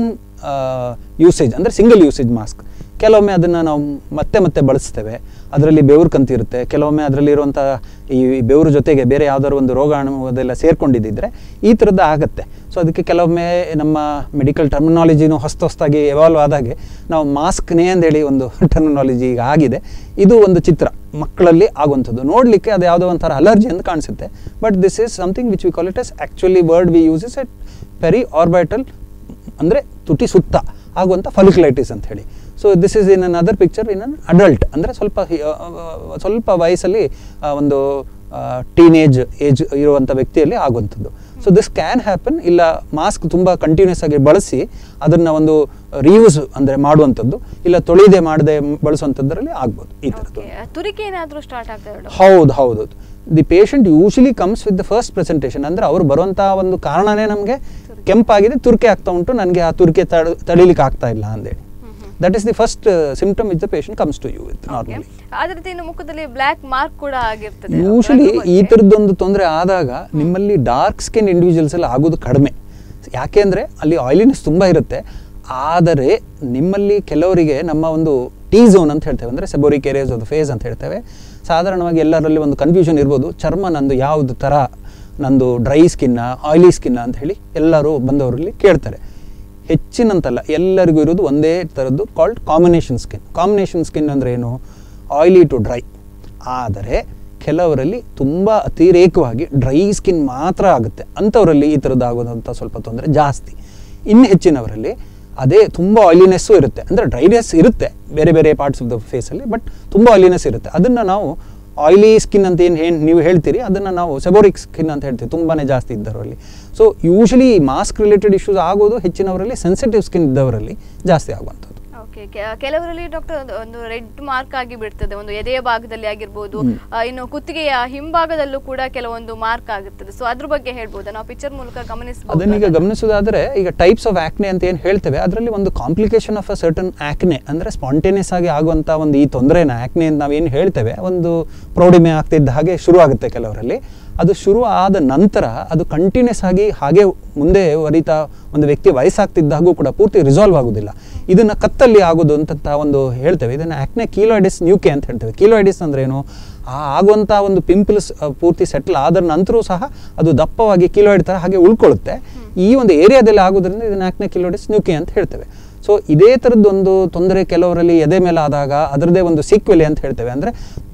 ಯೂಸೇಜ್ ಅಂದರೆ ಸಿಂಗಲ್ ಯೂಸೇಜ್ ಮಾಸ್ಕ್ ಕೆಲವೊಮ್ಮೆ ಅದನ್ನು ನಾವು ಮತ್ತೆ ಮತ್ತೆ ಬಳಸ್ತೇವೆ ಅದರಲ್ಲಿ ಬೆವರು ಕಂತಿರುತ್ತೆ ಕೆಲವೊಮ್ಮೆ ಅದರಲ್ಲಿರುವಂಥ ಈ ಬೆವರು ಜೊತೆಗೆ ಬೇರೆ ಯಾವ್ದಾದ್ರು ಒಂದು ರೋಗಾಣು ಅದೆಲ್ಲ ಸೇರ್ಕೊಂಡಿದ್ದಿದ್ರೆ ಈ ಥರದ್ದು ಆಗುತ್ತೆ ಸೊ ಅದಕ್ಕೆ ಕೆಲವೊಮ್ಮೆ ನಮ್ಮ ಮೆಡಿಕಲ್ ಟರ್ಮಿನಾಲಜಿನೂ ಹೊಸ್ತು ಹೊಸ್ತಾಗಿ ಎವಾಲ್ವ್ ಆದಾಗೆ ನಾವು ಮಾಸ್ಕ್ನೇ ಅಂದೇಳಿ ಒಂದು ಟರ್ಮಿನಾಲಜಿ ಈಗ ಆಗಿದೆ ಇದು ಒಂದು ಚಿತ್ರ ಮಕ್ಕಳಲ್ಲಿ ಆಗುವಂಥದ್ದು ನೋಡಲಿಕ್ಕೆ ಅದು ಯಾವುದೋ ಒಂಥರ ಅಲರ್ಜಿ ಅಂತ ಕಾಣಿಸುತ್ತೆ but this is something which we call it as actually word we use is at periorbital ಅಂದರೆ ತುಟಿ ಸುತ್ತ ಆಗುವಂಥ ಫಲಿಕ್ಲೈಟಿಸ್ ಅಂತ ಹೇಳಿ so this is in another picture in an adult ಅಂದರೆ ಸ್ವಲ್ಪ ಹಿ- ಆ, ಆ, ಸ್ವಲ್ಪ ವಯಸ್ಸಲ್ಲಿ ಆ, ಒಂದು ಟೀನೇಜ್ ಏಜ್ ಇರುವಂಥ ವ್ಯಕ್ತಿಯಲ್ಲಿ ಆಗುವಂಥದ್ದು ಸೊ ದಿಸ್ ಕ್ಯಾನ್ ಹ್ಯಾಪನ್ ಇಲ್ಲ ಮಾಸ್ಕ್ ತುಂಬ ಕಂಟಿನ್ಯೂಸ್ ಆಗಿ ಬಳಸಿ ಅದನ್ನು ಒಂದು ರಿಯೂಸ್ ಅಂದರೆ ಮಾಡುವಂಥದ್ದು ಇಲ್ಲ ತೊಳಿದೆ ಮಾಡದೆ ಬಳಸುವಂಥದ್ರಲ್ಲಿ ಆಗ್ಬೋದು ಈ ಥರದ್ದು ಓಕೆ ತುರಿಕೆ ಏನಾದರೂ ಸ್ಟಾರ್ಟ್ ಆಗ್ತದೆ ಡಾಕ್ಟರ್ ಹೌದು ಹೌದು the patient usually comes with the first presentation ಅಂದರೆ ಅವರು ಬರುವಂಥ ಒಂದು ಕಾರಣನೇ ನಮಗೆ ಕೆಂಪಾಗಿದೆ ತುರ್ಕೆ ಆಗ್ತಾ ಉಂಟು ನನಗೆ ಆ ತುರ್ಕೆ ತಡ ತಡಿಲಿಕ್ಕೆ ಆಗ್ತಾ ಇಲ್ಲ ಅಂದೇಳಿ that is the first symptom with the patient comes to you with normally ಅದೇ ರೀತಿ ಇನ್ನು ಮುಖದಲ್ಲಿ ಬ್ಲ್ಯಾಕ್ ಮಾರ್ಕ್ ಕೂಡ ಆಗಿರ್ತದೆ ಯೂಶಲಿ ಅದ್ರ ಈ ಬಗ್ಗೆ. ಥರದ್ದೊಂದು ತೊಂದರೆ ಆದಾಗ ನಿಮ್ಮಲ್ಲಿ ಡಾರ್ಕ್ ಸ್ಕಿನ್ ಇಂಡಿವಿಜುವಲ್ಸ್ ಎಲ್ಲ ಆಗೋದು ಕಡಿಮೆ ಯಾಕೆಂದರೆ ಅಲ್ಲಿ ಆಯಿಲಿನೆಸ್ ತುಂಬ ಇರುತ್ತೆ ಆದರೆ ನಿಮ್ಮಲ್ಲಿ ಕೆಲವರಿಗೆ ನಮ್ಮ ಒಂದು ಟೀ ಝೋನ್ ಅಂತ ಹೇಳ್ತೇವೆ ಅಂದರೆ ಸೆಬೋರಿಕ್ ಏರಿಯಾಸ್ ಆಫ್ ಫೇಸ್ ಅಂತ ಹೇಳ್ತೇವೆ ಸಾಧಾರಣವಾಗಿ ಎಲ್ಲರಲ್ಲಿ ಒಂದು ಕನ್ಫ್ಯೂಷನ್ ಇರ್ಬೋದು ಚರ್ಮ ನಂದು ಯಾವುದು ಥರ ನಂದು ಡ್ರೈ ಸ್ಕಿನ್ನ ಆಯಿಲಿ ಸ್ಕಿನ್ನ ಅಂತ ಹೇಳಿ ಎಲ್ಲರೂ ಬಂದವರಲ್ಲಿ ಕೇಳ್ತಾರೆ ಹೆಚ್ಚಿನಂತಲ್ಲ ಎಲ್ಲರಿಗೂ ಇರೋದು ಒಂದೇ ಥರದ್ದು called combination skin combination skin ಅಂದರೆ ಏನು ಆಯಿಲಿ ಟು ಡ್ರೈ ಆದರೆ ಕೆಲವರಲ್ಲಿ ತುಂಬ ಅತಿರೇಕವಾಗಿ ಡ್ರೈ ಸ್ಕಿನ್ ಮಾತ್ರ ಆಗುತ್ತೆ ಅಂಥವರಲ್ಲಿ ಈ ಥರದ್ದು ಆಗೋದಂಥ ಸ್ವಲ್ಪ ತೊಂದರೆ ಜಾಸ್ತಿ ಇನ್ನು ಹೆಚ್ಚಿನವರಲ್ಲಿ ಅದೇ ತುಂಬ ಆಯಿಲಿನೆಸ್ಸು ಇರುತ್ತೆ ಅಂದರೆ ಡ್ರೈನೆಸ್ ಇರುತ್ತೆ ಬೇರೆ ಬೇರೆ ಪಾರ್ಟ್ಸ್ ಆಫ್ ದ ಫೇಸಲ್ಲಿ ಬಟ್ ತುಂಬ ಆಯಿಲಿನೆಸ್ ಇರುತ್ತೆ ಅದನ್ನು ನಾವು ಆಯಿಲಿ ಸ್ಕಿನ್ ಅಂತ ಏನು ಏನು ನೀವು ಹೇಳ್ತೀರಿ ಅದನ್ನು ನಾವು ಸೆಬೋರಿಕ್ ಸ್ಕಿನ್ ಅಂತ ಹೇಳ್ತೀವಿ ತುಂಬಾ ಜಾಸ್ತಿ ಇದ್ದವರಲ್ಲಿ so usually mask related issues ಆಗೋದು ಹೆಚ್ಚಿನವರಲ್ಲಿ ಸೆನ್ಸಿಟಿವ್ ಸ್ಕಿನ್ ಇದ್ದವರಲ್ಲಿ ಜಾಸ್ತಿ ಆಗುವಂಥದ್ದು ಓಕೆ ಕೆಲವರಲ್ಲಿ ಡಾಕ್ಟರ್ ಒಂದು ರೆಡ್ ಮಾರ್ಕ್ ಆಗಿ ಬಿಡ್ತದೆ ಒಂದು ಎದೆಯ ಭಾಗದಲ್ಲಿ ಆಗಿರ್ಬೋದು ಆ, ಇನ್ನು ಕುತ್ತಿಗೆಯ ಹಿಂಭಾಗದಲ್ಲೂ ಕೂಡ ಕೆಲವೊಂದು ಮಾರ್ಕ್ ಆಗುತ್ತದೆ ಸೊ ಅದ್ರ ಬಗ್ಗೆ ಹೇಳ್ಬೋದಾ ನಾವು ಪಿಕ್ಚರ್ ಮೂಲಕ ಗಮನಿಸಬಹುದು ಅದನ್ನೀಗ ಗಮನಿಸೋದಾದರೆ ಈಗ ಟೈಪ್ಸ್ ಆಫ್ ಆಕ್ನೆ ಅಂತ ಏನು ಹೇಳ್ತೇವೆ ಅದರಲ್ಲಿ ಒಂದು complication of a certain acne ಅಂದರೆ ಸ್ಪಾಂಟೇನಿಯಸ್ ಆಗಿ ಆಗುವಂಥ ಒಂದು ಈ ತೊಂದರೆನ ಆಕ್ನೆ ಅಂತ ನಾವೇನು ಹೇಳ್ತೇವೆ ಒಂದು ಪ್ರೌಢಿಮೆ ಆಗ್ತಿದ್ದ ಹಾಗೆ ಶುರು ಆಗುತ್ತೆ ಕೆಲವರಲ್ಲಿ ಅದು ಶುರು ಆದ ನಂತರ ಅದು ಕಂಟಿನ್ಯೂಸ್ ಆಗಿ ಹಾಗೆ ಮುಂದೆ ವರಿತಾ ಒಂದು ವ್ಯಕ್ತಿ ವಯಸ್ಸಾಗ್ತಿದ್ದಾಗೂ ಕೂಡ ಪೂರ್ತಿ ರಿಸಾಲ್ವ್ ಆಗೋದಿಲ್ಲ ಇದನ್ನು ಕತ್ತಲ್ಲಿ ಆಗೋದು ಅಂತ ಒಂದು ಹೇಳ್ತೇವೆ ಇದನ್ನು ಆಕ್ನೆ ಕೀಲೋಯಿಡಿಸ್ ನ್ಯೂಕೆ ಅಂತ ಹೇಳ್ತೇವೆ ಕೀಲೋಯಿಡಿಸ್ ಅಂದ್ರೆ ಏನು ಆ ಆಗುವಂಥ ಒಂದು ಪಿಂಪಲ್ಸ್ ಪೂರ್ತಿ ಸೆಟ್ಲ್ ಆದ ನಂತರೂ ಸಹ ಅದು ದಪ್ಪವಾಗಿ ಕಿಲೋಯಿಡ್ ಥರ ಹಾಗೆ ಉಳ್ಕೊಳ್ಳುತ್ತೆ ಈ ಒಂದು ಏರಿಯಾದಲ್ಲಿ ಆಗೋದ್ರಿಂದ ಇದನ್ನು ಆಕ್ನೆ ಕಿಲೋಯಿಡಿಸ್ ನ್ಯೂಕೆ ಅಂತ ಹೇಳ್ತೇವೆ ಸೊ ಇದೇ ಥರದ್ದೊಂದು ತೊಂದರೆ ಕೆಲವರಲ್ಲಿ ಎದೆ ಮೇಲೆ ಆದಾಗ ಅದರದೇ ಒಂದು ಸೀಕ್ವೆಲೆ ಅಂತ ಹೇಳ್ತೇವೆ ಅಂದರೆ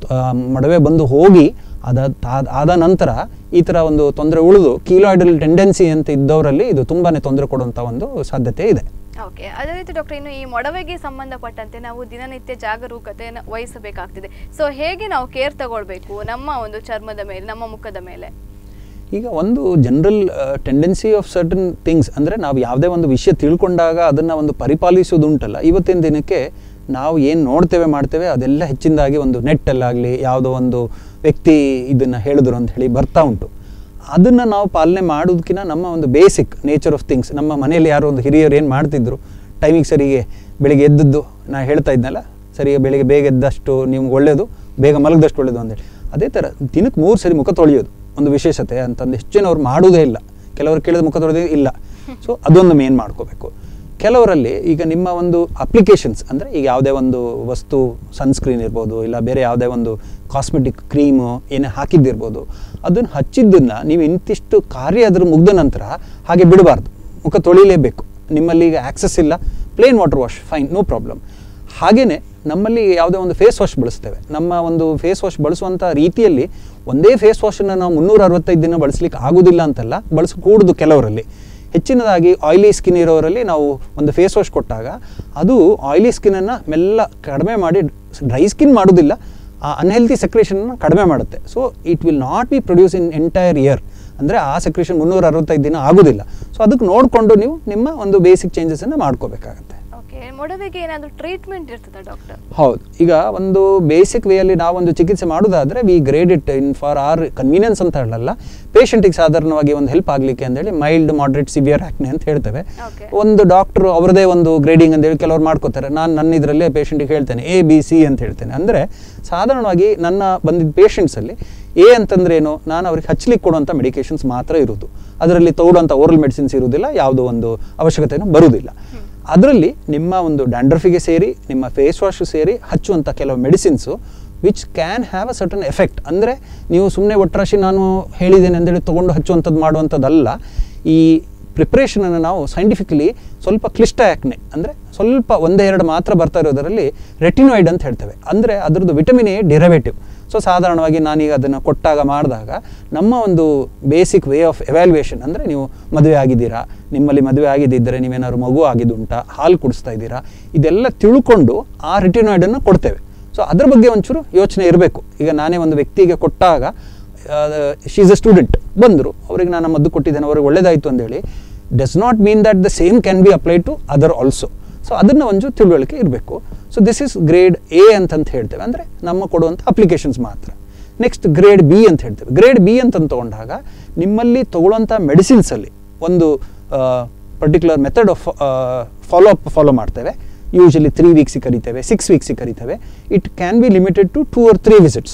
ಮಡವೆ ಬಂದು ಹೋಗಿ ಅದ ತಾದ್- ಆದ ನಂತರ ಈ ಥರ ಒಂದು ತೊಂದರೆ ಉಳಿದು ಕೀಲಾಯ್ಡಲ್ ಟೆಂಡೆನ್ಸಿ ಅಂತ ಇದ್ದವರಲ್ಲಿ ಇದು ತುಂಬಾ ತೊಂದರೆ ಕೊಡುವಂಥ ಒಂದು ಸಾಧ್ಯತೆ ಇದೆ ಓಕೆ ಅದೇ ರೀತಿ ಡಾಕ್ಟರ್ ಇನ್ನು ಈ ಮೊಡವೆಗೆ ಸಂಬಂಧಪಟ್ಟಂತೆ ನಾವು ದಿನನಿತ್ಯ ಜಾಗರೂಕತೆಯನ್ನು ವಹಿಸಬೇಕಾಗ್ತದೆ ಸೊ ಹೇಗೆ ನಾವು ಕೇರ್ ತಗೊಳ್ಬೇಕು ನಮ್ಮ ಒಂದು ಚರ್ಮದ ಮೇಲೆ ನಮ್ಮ ಮುಖದ ಮೇಲೆ ಈಗ ಒಂದು general tendency of certain things ಅಂದರೆ ನಾವು ಯಾವುದೇ ಒಂದು ವಿಷಯ ತಿಳ್ಕೊಂಡಾಗ ಅದನ್ನು ಒಂದು ಪರಿಪಾಲಿಸೋದು ಉಂಟಲ್ಲ ಇವತ್ತಿನ ದಿನಕ್ಕೆ ನಾವು ಏನು ನೋಡ್ತೇವೆ ಮಾಡ್ತೇವೆ ಅದೆಲ್ಲ ಹೆಚ್ಚಿನದಾಗಿ ಒಂದು ನೆಟ್ಟಲ್ಲಾಗಲಿ ಯಾವುದೋ ಒಂದು ವ್ಯಕ್ತಿ ಇದನ್ನು ಹೇಳಿದ್ರು ಅಂತ ಹೇಳಿ ಬರ್ತಾ ಉಂಟು ಅದನ್ನು ನಾವು ಪಾಲನೆ ಮಾಡೋದಕ್ಕಿಂತ ನಮ್ಮ ಒಂದು ಬೇಸಿಕ್ ನೇಚರ್ ಆಫ್ ಥಿಂಗ್ಸ್ ನಮ್ಮ ಮನೆಯಲ್ಲಿ ಯಾರೋ ಒಂದು ಹಿರಿಯರು ಏನು ಮಾಡ್ತಿದ್ರು ಟೈಮಿಗೆ ಸರಿಗೆ ಬೆಳಿಗ್ಗೆ ಎದ್ದದ್ದು ನಾ ಹೇಳ್ತಾ ಇದ್ನಲ್ಲ ಸರಿಗೆ ಬೆಳಿಗ್ಗೆ ಬೇಗ ಎದ್ದಷ್ಟು ನಿಮ್ಗೆ ಒಳ್ಳೆಯದು ಬೇಗ ಮಲಗಿದಷ್ಟು ಒಳ್ಳೆಯದು ಅಂತೇಳಿ ಅದೇ ಥರ ದಿನಕ್ಕೆ ಮೂರು ಸರಿ ಮುಖ ತೊಳೆಯೋದು ಒಂದು ವಿಶೇಷತೆ ಅಂತಂದು ಹೆಚ್ಚಿನವ್ರು ಮಾಡೋದೇ ಇಲ್ಲ ಕೆಲವರು ಕೇಳಿದ ಮುಖ ತೊಳೆದೇ ಇಲ್ಲ ಸೊ ಅದೊಂದು ಮೇನ್ ಮಾಡ್ಕೋಬೇಕು ಕೆಲವರಲ್ಲಿ ಈಗ ನಿಮ್ಮ ಒಂದು ಅಪ್ಲಿಕೇಶನ್ಸ್ ಅಂದರೆ ಈಗ ಯಾವುದೇ ಒಂದು ವಸ್ತು ಸನ್ಸ್ಕ್ರೀನ್ ಇರ್ಬೋದು ಇಲ್ಲ ಬೇರೆ ಯಾವುದೇ ಒಂದು ಕಾಸ್ಮೆಟಿಕ್ ಕ್ರೀಮು ಏನೇ ಹಾಕಿದ್ದಿರ್ಬೋದು ಅದನ್ನು ಹಚ್ಚಿದ್ದನ್ನು ನೀವು ಇಂತಿಷ್ಟು ಕಾರ್ಯ ಅದ್ರ ಮುಗ್ದ ನಂತರ ಹಾಗೆ ಬಿಡಬಾರ್ದು ಮುಖ ತೊಳಿಲೇಬೇಕು ನಿಮ್ಮಲ್ಲಿ ಈಗ ಆಕ್ಸಸ್ ಇಲ್ಲ plain water wash fine no problem ಹಾಗೆಯೇ ನಮ್ಮಲ್ಲಿ ಯಾವುದೇ ಒಂದು ಫೇಸ್ ವಾಶ್ ಬಳಸ್ತೇವೆ ನಮ್ಮ ಒಂದು ಫೇಸ್ ವಾಶ್ ಬಳಸುವಂಥ ರೀತಿಯಲ್ಲಿ ಒಂದೇ ಫೇಸ್ ವಾಶನ್ನು ನಾವು ಮುನ್ನೂರ ಅರವತ್ತೈದು ದಿನ ಬಳಸಲಿಕ್ಕೆ ಆಗೋದಿಲ್ಲ ಅಂತಲ್ಲ ಬಳಸಕೂಡದು ಕೆಲವರಲ್ಲಿ ಹೆಚ್ಚಿನದಾಗಿ ಆಯಿಲಿ ಸ್ಕಿನ್ ಇರೋರಲ್ಲಿ ನಾವು ಒಂದು ಫೇಸ್ ವಾಶ್ ಕೊಟ್ಟಾಗ ಅದು ಆಯಿಲಿ ಸ್ಕಿನ್ನನ್ನು ಮೆಲ್ಲ ಕಡಿಮೆ ಮಾಡಿ ಡ್ರೈ ಸ್ಕಿನ್ ಮಾಡೋದಿಲ್ಲ ಆ ಅನ್ಹೆಲ್ತಿ ಸೆಕ್ರೇಷನ್ನ ಕಡಿಮೆ ಮಾಡುತ್ತೆ so it will not be produce in entire year ಅಂದರೆ ಆ ಸೆಕ್ರೇಷನ್ ಮುನ್ನೂರ ಅರವತ್ತೈದು ದಿನ ಆಗೋದಿಲ್ಲ ಸೊ ಅದಕ್ಕೆ ನೋಡಿಕೊಂಡು ನೀವು ನಿಮ್ಮ ಒಂದು ಬೇಸಿಕ್ ಚೇಂಜಸನ್ನು ಮಾಡ್ಕೋಬೇಕಾಗತ್ತೆ ಓಕೆ ಮೊಡವೆಗೆ ಏನಾದರೂ ಟ್ರೀಟ್ಮೆಂಟ್ ಇರ್ತದಾ ಡಾಕ್ಟರ್ ಹೌದು ಈಗ ಒಂದು ಬೇಸಿಕ್ ವೇಯಲ್ಲಿ ನಾವೊಂದು ಚಿಕಿತ್ಸೆ ಮಾಡೋದಾದರೆ we grade it in for our convenience ಅಂತ ಹೇಳಲ್ಲ ಪೇಷಂಟಿಗೆ ಸಾಧಾರಣವಾಗಿ ಒಂದು ಹೆಲ್ಪ್ ಆಗಲಿಕ್ಕೆ ಅಂತೇಳಿ ಮೈಲ್ಡ್ ಮಾಡ್ರೇಟ್ ಸಿವಿಯರ್ ಆಕ್ನೆ ಅಂತ ಹೇಳ್ತೇವೆ Okay. ಒಂದು ಡಾಕ್ಟ್ರು ಅವ್ರದೇ ಒಂದು ಗ್ರೇಡಿಂಗ್ ಅಂತೇಳಿ ಕೆಲವ್ರು ಮಾಡ್ಕೋತಾರೆ ನಾನು ನನ್ನ ಇದರಲ್ಲೇ ಪೇಷಂಟಿಗೆ ಹೇಳ್ತೇನೆ ಎ ಬಿ ಸಿ ಅಂತ ಹೇಳ್ತೇನೆ ಅಂದರೆ ಸಾಧಾರಣವಾಗಿ ನನ್ನ ಬಂದಿದ್ದ ಪೇಷಂಟ್ಸಲ್ಲಿ ಎ ಅಂತಂದ್ರೆ ಏನು ನಾನು ಅವ್ರಿಗೆ ಹಚ್ಚಲಿಕ್ಕೆ ಕೊಡುವಂಥ ಮೆಡಿಕೇಶನ್ಸ್ ಮಾತ್ರ ಇರೋದು ಅದರಲ್ಲಿ ತಗೊಳ್ಳುವಂಥ ಓರಲ್ ಮೆಡಿಸಿನ್ಸ್ ಇರುವುದಿಲ್ಲ ಯಾವುದೋ ಒಂದು ಅವಶ್ಯಕತೆಯೂ ಬರುವುದಿಲ್ಲ ಅದರಲ್ಲಿ ನಿಮ್ಮ ಒಂದು ಡ್ಯಾಂಡ್ರಫಿಗೆ ಸೇರಿ ನಿಮ್ಮ ಫೇಸ್ ವಾಶ್ ಸೇರಿ ಹಚ್ಚುವಂಥ ಕೆಲವು medicines which can have a certain effect ಅಂದರೆ ನೀವು ಸುಮ್ಮನೆ ಒಟ್ಟರಾಶಿ ನಾನು ಹೇಳಿದ್ದೇನೆ ಅಂತೇಳಿ ತೊಗೊಂಡು ಹಚ್ಚುವಂಥದ್ದು ಮಾಡುವಂಥದ್ದಲ್ಲ ಈ ಪ್ರಿಪ್ರೇಷನನ್ನು ನಾವು ಸೈಂಟಿಫಿಕಲಿ ಸ್ವಲ್ಪ ಕ್ಲಿಷ್ಟ ಯಾಕ್ನೆ ಅಂದರೆ ಸ್ವಲ್ಪ ಒಂದೇ ಎರಡು ಮಾತ್ರ ಬರ್ತಾ ಇರೋದರಲ್ಲಿ ರೆಟಿನಾಯ್ಡ್ ಅಂತ ಹೇಳ್ತೇವೆ ಅಂದರೆ ಅದರದ್ದು ವಿಟಮಿನ್ ಎ ಡಿರವೇಟಿವ್ ಸೊ ಸಾಧಾರಣವಾಗಿ ನಾನೀಗ ಅದನ್ನು ಕೊಟ್ಟಾಗ ಮಾಡಿದಾಗ ನಮ್ಮ ಒಂದು ಬೇಸಿಕ್ ವೇ ಆಫ್ ಎವ್ಯಾಲ್ಯೂಯೇಷನ್ ಅಂದರೆ ನೀವು ಮದುವೆ ಆಗಿದ್ದೀರಾ ನಿಮ್ಮಲ್ಲಿ ಮದುವೆ ಆಗಿದ್ದಿದ್ದರೆ ನೀವೇನಾದ್ರು ಮಗು ಆಗಿದ್ದುಂಟಾ ಹಾಲು ಕುಡಿಸ್ತಾ ಇದ್ದೀರಾ ಇದೆಲ್ಲ ತಿಳ್ಕೊಂಡು ಆ ರಿಟಿನಾಯ್ಡನ್ನು ಕೊಡ್ತೇವೆ ಸೊ ಅದ್ರ ಬಗ್ಗೆ ಒಂಚೂರು ಯೋಚನೆ ಇರಬೇಕು ಈಗ ನಾನೇ ಒಂದು ವ್ಯಕ್ತಿಗೆ ಕೊಟ್ಟಾಗ ಶೀಸ್ ಅ ಸ್ಟೂಡೆಂಟ್ ಬಂದರು ಅವರಿಗೆ ನಾನು ಮದ್ದು ಕೊಟ್ಟಿದ್ದೇನೆ ಅವ್ರಿಗೆ ಒಳ್ಳೇದಾಯಿತು ಅಂದೇಳಿ does not mean that the same can be apply to other also so ಅದನ್ನು ಒಂದು ತಿಳುವಳಿಕೆ ಇರಬೇಕು so this is grade A ಅಂತಂತ ಹೇಳ್ತೇವೆ ಅಂದರೆ ನಮ್ಮ ಕೊಡುವಂಥ ಅಪ್ಲಿಕೇಶನ್ಸ್ ಮಾತ್ರ ನೆಕ್ಸ್ಟ್ ಗ್ರೇಡ್ ಬಿ ಅಂತ ಹೇಳ್ತೇವೆ ಗ್ರೇಡ್ ಬಿ ಅಂತ ತಗೊಂಡಾಗ ನಿಮ್ಮಲ್ಲಿ ತಗೊಳ್ಳುವಂಥ ಮೆಡಿಸಿನ್ಸಲ್ಲಿ ಒಂದು particular method of follow up follow ಮಾಡ್ತೇವೆ ಯೂಶಲಿ ತ್ರೀ ವೀಕ್ಸಿಗೆ ಕರಿತೇವೆ ಸಿಕ್ಸ್ ವೀಕ್ಸಿಗೆ ಕರಿತೇವೆ it can be limited to two or three visits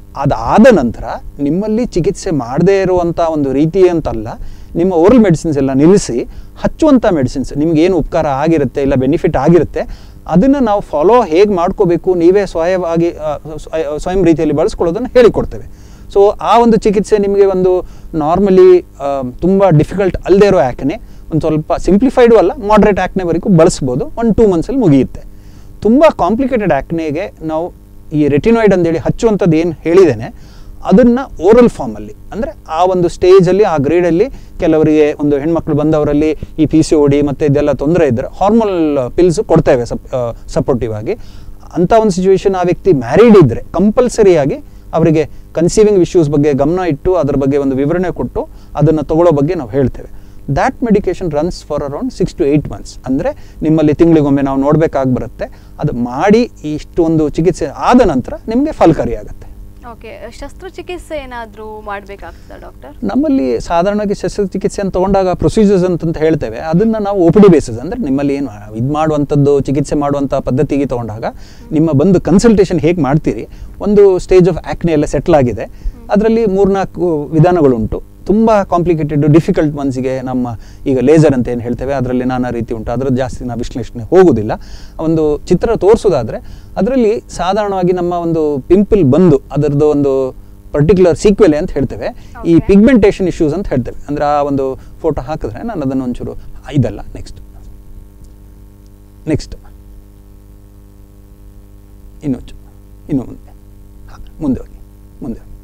ಅದಾದ ನಂತರ ನಿಮ್ಮಲ್ಲಿ ಚಿಕಿತ್ಸೆ ಮಾಡದೇ ಇರುವಂಥ ಒಂದು ರೀತಿ ಅಂತಲ್ಲ ನಿಮ್ಮ ಓರಲ್ ಮೆಡಿಸಿನ್ಸ್ ಎಲ್ಲ ನಿಲ್ಲಿಸಿ ಹಚ್ಚುವಂಥ ಮೆಡಿಸಿನ್ಸ್ ನಿಮ್ಗೆ ಏನು ಉಪಕಾರ ಆಗಿರುತ್ತೆ ಇಲ್ಲ ಬೆನಿಫಿಟ್ ಆಗಿರುತ್ತೆ ಅದನ್ನು ನಾವು ಫಾಲೋ ಹೇಗೆ ಮಾಡ್ಕೋಬೇಕು ನೀವೇ ಸ್ವಯವಾಗಿ ಆ, ಸ್ವಯ- ಸ್ವಯಂ ರೀತಿಯಲ್ಲಿ ಬಳಸ್ಕೊಳ್ಳೋದನ್ನು ಹೇಳಿಕೊಡ್ತೇವೆ ಸೊ ಆ ಒಂದು ಚಿಕಿತ್ಸೆ ನಿಮಗೆ ಒಂದು ನಾರ್ಮಲಿ ತುಂಬ ಡಿಫಿಕಲ್ಟ್ ಅಲ್ಲದೆ ಇರೋ ಆ್ಯಕ್ನೆ ಒಂದು ಸ್ವಲ್ಪ ಸಿಂಪ್ಲಿಫೈಡು ಅಲ್ಲ ಮಾಡ್ರೇಟ್ ಆ್ಯಕ್ನೆವರೆಗೂ ಬಳಸ್ಬೋದು ಒಂದು ಟೂ ಮಂತ್ಸಲ್ಲಿ ಮುಗಿಯುತ್ತೆ ತುಂಬ ಕಾಂಪ್ಲಿಕೇಟೆಡ್ ಆ್ಯಕ್ನೆಗೆ ನಾವು ಈ ರೆಟಿನಾಯ್ಡ್ ಅಂತೇಳಿ ಹಚ್ಚುವಂಥದ್ದು ಏನು ಹೇಳಿದ್ದೇನೆ ಅದನ್ನು ಓರಲ್ ಫಾರ್ಮಲ್ಲಿ ಅಂದರೆ ಆ ಒಂದು ಸ್ಟೇಜಲ್ಲಿ ಆ ಗ್ರೇಡಲ್ಲಿ ಕೆಲವರಿಗೆ ಒಂದು ಹೆಣ್ಮಕ್ಳು ಬಂದವರಲ್ಲಿ ಈ ಪಿ ಸಿ ಓಡಿ ಮತ್ತು ಇದೆಲ್ಲ ತೊಂದರೆ ಇದ್ದರೆ ಹಾರ್ಮೋನಲ್ ಪಿಲ್ಸ್ ಕೊಡ್ತೇವೆ ಸಪ್ ಸಪೋರ್ಟಿವ್ ಆಗಿ ಅಂಥ ಒಂದು ಸಿಚುವೇಶನ್ ಆ ವ್ಯಕ್ತಿ ಮ್ಯಾರಿಡ್ ಇದ್ದರೆ ಕಂಪಲ್ಸರಿಯಾಗಿ ಅವರಿಗೆ ಕನ್ಸೀವಿಂಗ್ ಇಶ್ಯೂಸ್ ಬಗ್ಗೆ ಗಮನ ಇಟ್ಟು ಅದರ ಬಗ್ಗೆ ಒಂದು ವಿವರಣೆ ಕೊಟ್ಟು ಅದನ್ನು ತಗೊಳ್ಳೋ ಬಗ್ಗೆ ನಾವು ಹೇಳ್ತೇವೆ that medication runs for around six to eight months ಅಂದರೆ ನಿಮ್ಮಲ್ಲಿ ತಿಂಗಳಿಗೊಮ್ಮೆ ನಾವು ನೋಡಬೇಕಾಗಿ ಬರುತ್ತೆ ಅದು ಮಾಡಿ ಇಷ್ಟು ಒಂದು ಚಿಕಿತ್ಸೆ ಆದ ನಂತರ ನಿಮಗೆ ಫಲಕಾರಿಯಾಗುತ್ತೆ ಓಕೆ ಶಸ್ತ್ರಚಿಕಿತ್ಸೆ ಏನಾದರೂ ಮಾಡಬೇಕಾಗ್ತದಾ ಡಾಕ್ಟರ್ ನಮ್ಮಲ್ಲಿ ಸಾಧಾರಣವಾಗಿ ಶಸ್ತ್ರಚಿಕಿತ್ಸೆ ಅಂತ ತಗೊಂಡಾಗ ಪ್ರೊಸೀಜರ್ಸ್ ಅಂತಂತ ಹೇಳ್ತೇವೆ ಅದನ್ನು ನಾವು ಒ ಪಿ ಡಿ ಬೇಸಿಸ್ ಅಂದರೆ ನಿಮ್ಮಲ್ಲಿ ಏನು ಇದು ಮಾಡುವಂಥದ್ದು ಚಿಕಿತ್ಸೆ ಮಾಡುವಂಥ ಪದ್ಧತಿಗೆ ತಗೊಂಡಾಗ ನಿಮ್ಮ ಬಂದು ಕನ್ಸಲ್ಟೇಷನ್ ಹೇಗೆ ಮಾಡ್ತೀರಿ ಒಂದು ಸ್ಟೇಜ್ ಆಫ್ ಆ್ಯಕ್ನೆ ಎಲ್ಲ ಸೆಟ್ಲ್ ಆಗಿದೆ ಅದರಲ್ಲಿ ಮೂರ್ನಾಲ್ಕು ವಿಧಾನಗಳುಂಟು ತುಂಬ ಕಾಂಪ್ಲಿಕೇಟೆಡ್ ಡಿಫಿಕಲ್ಟ್ ಮನ್ಸಿಗೆ ನಮ್ಮ ಈಗ ಲೇಸರ್ ಅಂತ ಏನು ಹೇಳ್ತೇವೆ ಅದರಲ್ಲಿ ನಾನಾ ರೀತಿ ಉಂಟು ಅದರದ್ದು ಜಾಸ್ತಿ ನಾವು ವಿಶ್ಲೇಷಣೆ ಹೋಗೋದಿಲ್ಲ ಒಂದು ಚಿತ್ರ ತೋರಿಸೋದಾದರೆ ಅದರಲ್ಲಿ ಸಾಧಾರಣವಾಗಿ ನಮ್ಮ ಒಂದು ಪಿಂಪಲ್ ಬಂದು ಅದರದ್ದು ಒಂದು ಪರ್ಟಿಕ್ಯುಲರ್ ಸೀಕ್ವೆಲೆ ಅಂತ ಹೇಳ್ತೇವೆ ಈ Okay. ಪಿಗ್ಮೆಂಟೇಷನ್ ಇಶ್ಯೂಸ್ ಅಂತ ಹೇಳ್ತೇವೆ ಅಂದರೆ ಆ ಒಂದು ಫೋಟೋ ಹಾಕಿದ್ರೆ ನಾನು ಅದನ್ನು ಒಂಚೂರು ಆ, ಇದಲ್ಲ ನೆಕ್ಸ್ಟ್ ನೆಕ್ಸ್ಟ್ ಇನ್ನು ಚು- ಇನ್ನು ಮುಂದೆ ಹಾಂ ಮುಂದೆ ಹೋಗಿ ಮುಂದೆ ಹೋಗಿ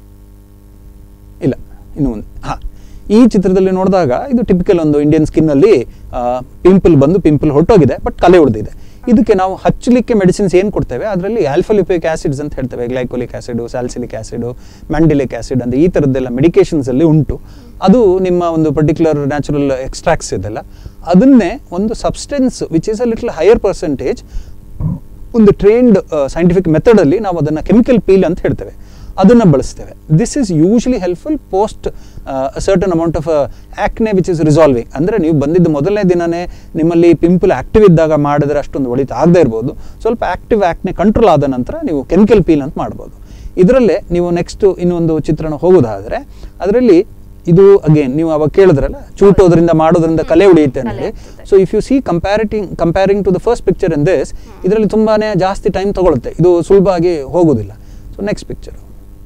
ಇಲ್ಲ ಇನ್ನು ಮುಂದೆ ಹಾಂ ಈ ಚಿತ್ರದಲ್ಲಿ ನೋಡಿದಾಗ ಇದು ಟಿಪಿಕಲ್ ಒಂದು ಇಂಡಿಯನ್ ಸ್ಕಿನ್ನಲ್ಲಿ ಪಿಂಪಲ್ ಬಂದು ಪಿಂಪಲ್ ಹೊರಟೋಗಿದೆ ಬಟ್ ಕಲೆ ಉಳಿದಿದೆ ಇದಕ್ಕೆ ನಾವು ಹಚ್ಚಲಿಕ್ಕೆ ಮೆಡಿಸಿನ್ಸ್ ಏನು ಕೊಡ್ತೇವೆ ಅದರಲ್ಲಿ ಆಲ್ಫಲಿಪಿಕ್ ಆಸಿಡ್ಸ್ ಅಂತ ಹೇಳ್ತೇವೆ glycolic acid salicylic acid mandelic acid ಅಂತ ಈ ಥರದ್ದೆಲ್ಲ ಮೆಡಿಕೇಶನ್ಸ್ ಅಲ್ಲಿ ಉಂಟು ಅದು ನಿಮ್ಮ ಒಂದು ಪರ್ಟಿಕ್ಯುಲರ್ ನ್ಯಾಚುರಲ್ ಎಕ್ಸ್ಟ್ರಾಕ್ಟ್ಸ್ ಇದೆಲ್ಲ ಅದನ್ನೇ ಒಂದು substance which is a little higher percentage ಒಂದು ಟ್ರೈನ್ಡ್ ಸೈಂಟಿಫಿಕ್ ಮೆಥಡಲ್ಲಿ ನಾವು ಅದನ್ನು ಕೆಮಿಕಲ್ ಪೀಲ್ ಅಂತ ಹೇಳ್ತೇವೆ ಅದನ್ನು ಬಳಸ್ತೇವೆ this is usually helpful post certain amount of acne which is resolving ಅಂದರೆ ನೀವು ಬಂದಿದ್ದು ಮೊದಲನೇ ದಿನನೇ ನಿಮ್ಮಲ್ಲಿ ಪಿಂಪಲ್ ಆ್ಯಕ್ಟಿವ್ ಇದ್ದಾಗ ಮಾಡಿದ್ರೆ ಅಷ್ಟೊಂದು ಒಳಿತು ಆಗದೇ ಇರ್ಬೋದು ಸ್ವಲ್ಪ ಆ್ಯಕ್ಟಿವ್ ಆ್ಯಕ್ನೆ ಕಂಟ್ರೋಲ್ ಆದ ನಂತರ ನೀವು ಕೆಮಿಕಲ್ ಪೀಲ್ ಅಂತ ಮಾಡ್ಬೋದು ಇದರಲ್ಲೇ ನೀವು ನೆಕ್ಸ್ಟ್ ಇನ್ನೊಂದು ಚಿತ್ರಣ ಹೋಗೋದಾದರೆ ಅದರಲ್ಲಿ ಇದು ಅಗೇನ್ ನೀವು ಅವಾಗ ಕೇಳಿದ್ರಲ್ಲ ಚೂಟೋದ್ರಿಂದ ಮಾಡೋದ್ರಿಂದ ಕಲೆ ಉಳಿಯುತ್ತೆ ಕಲೆ ಅನ್ನೋದು ಆಗ್ತದೆ. So if you see comparing comparing to the first picture in this ಇದರಲ್ಲಿ ತುಂಬಾನೇ ಜಾಸ್ತಿ ಟೈಮ್ ತಗೊಳುತ್ತೆ ಇದು ಸುಲಭವಾಗಿ ಹೋಗೋದಿಲ್ಲ ಸೊ ನೆಕ್ಸ್ಟ್ ಪಿಕ್ಚರ್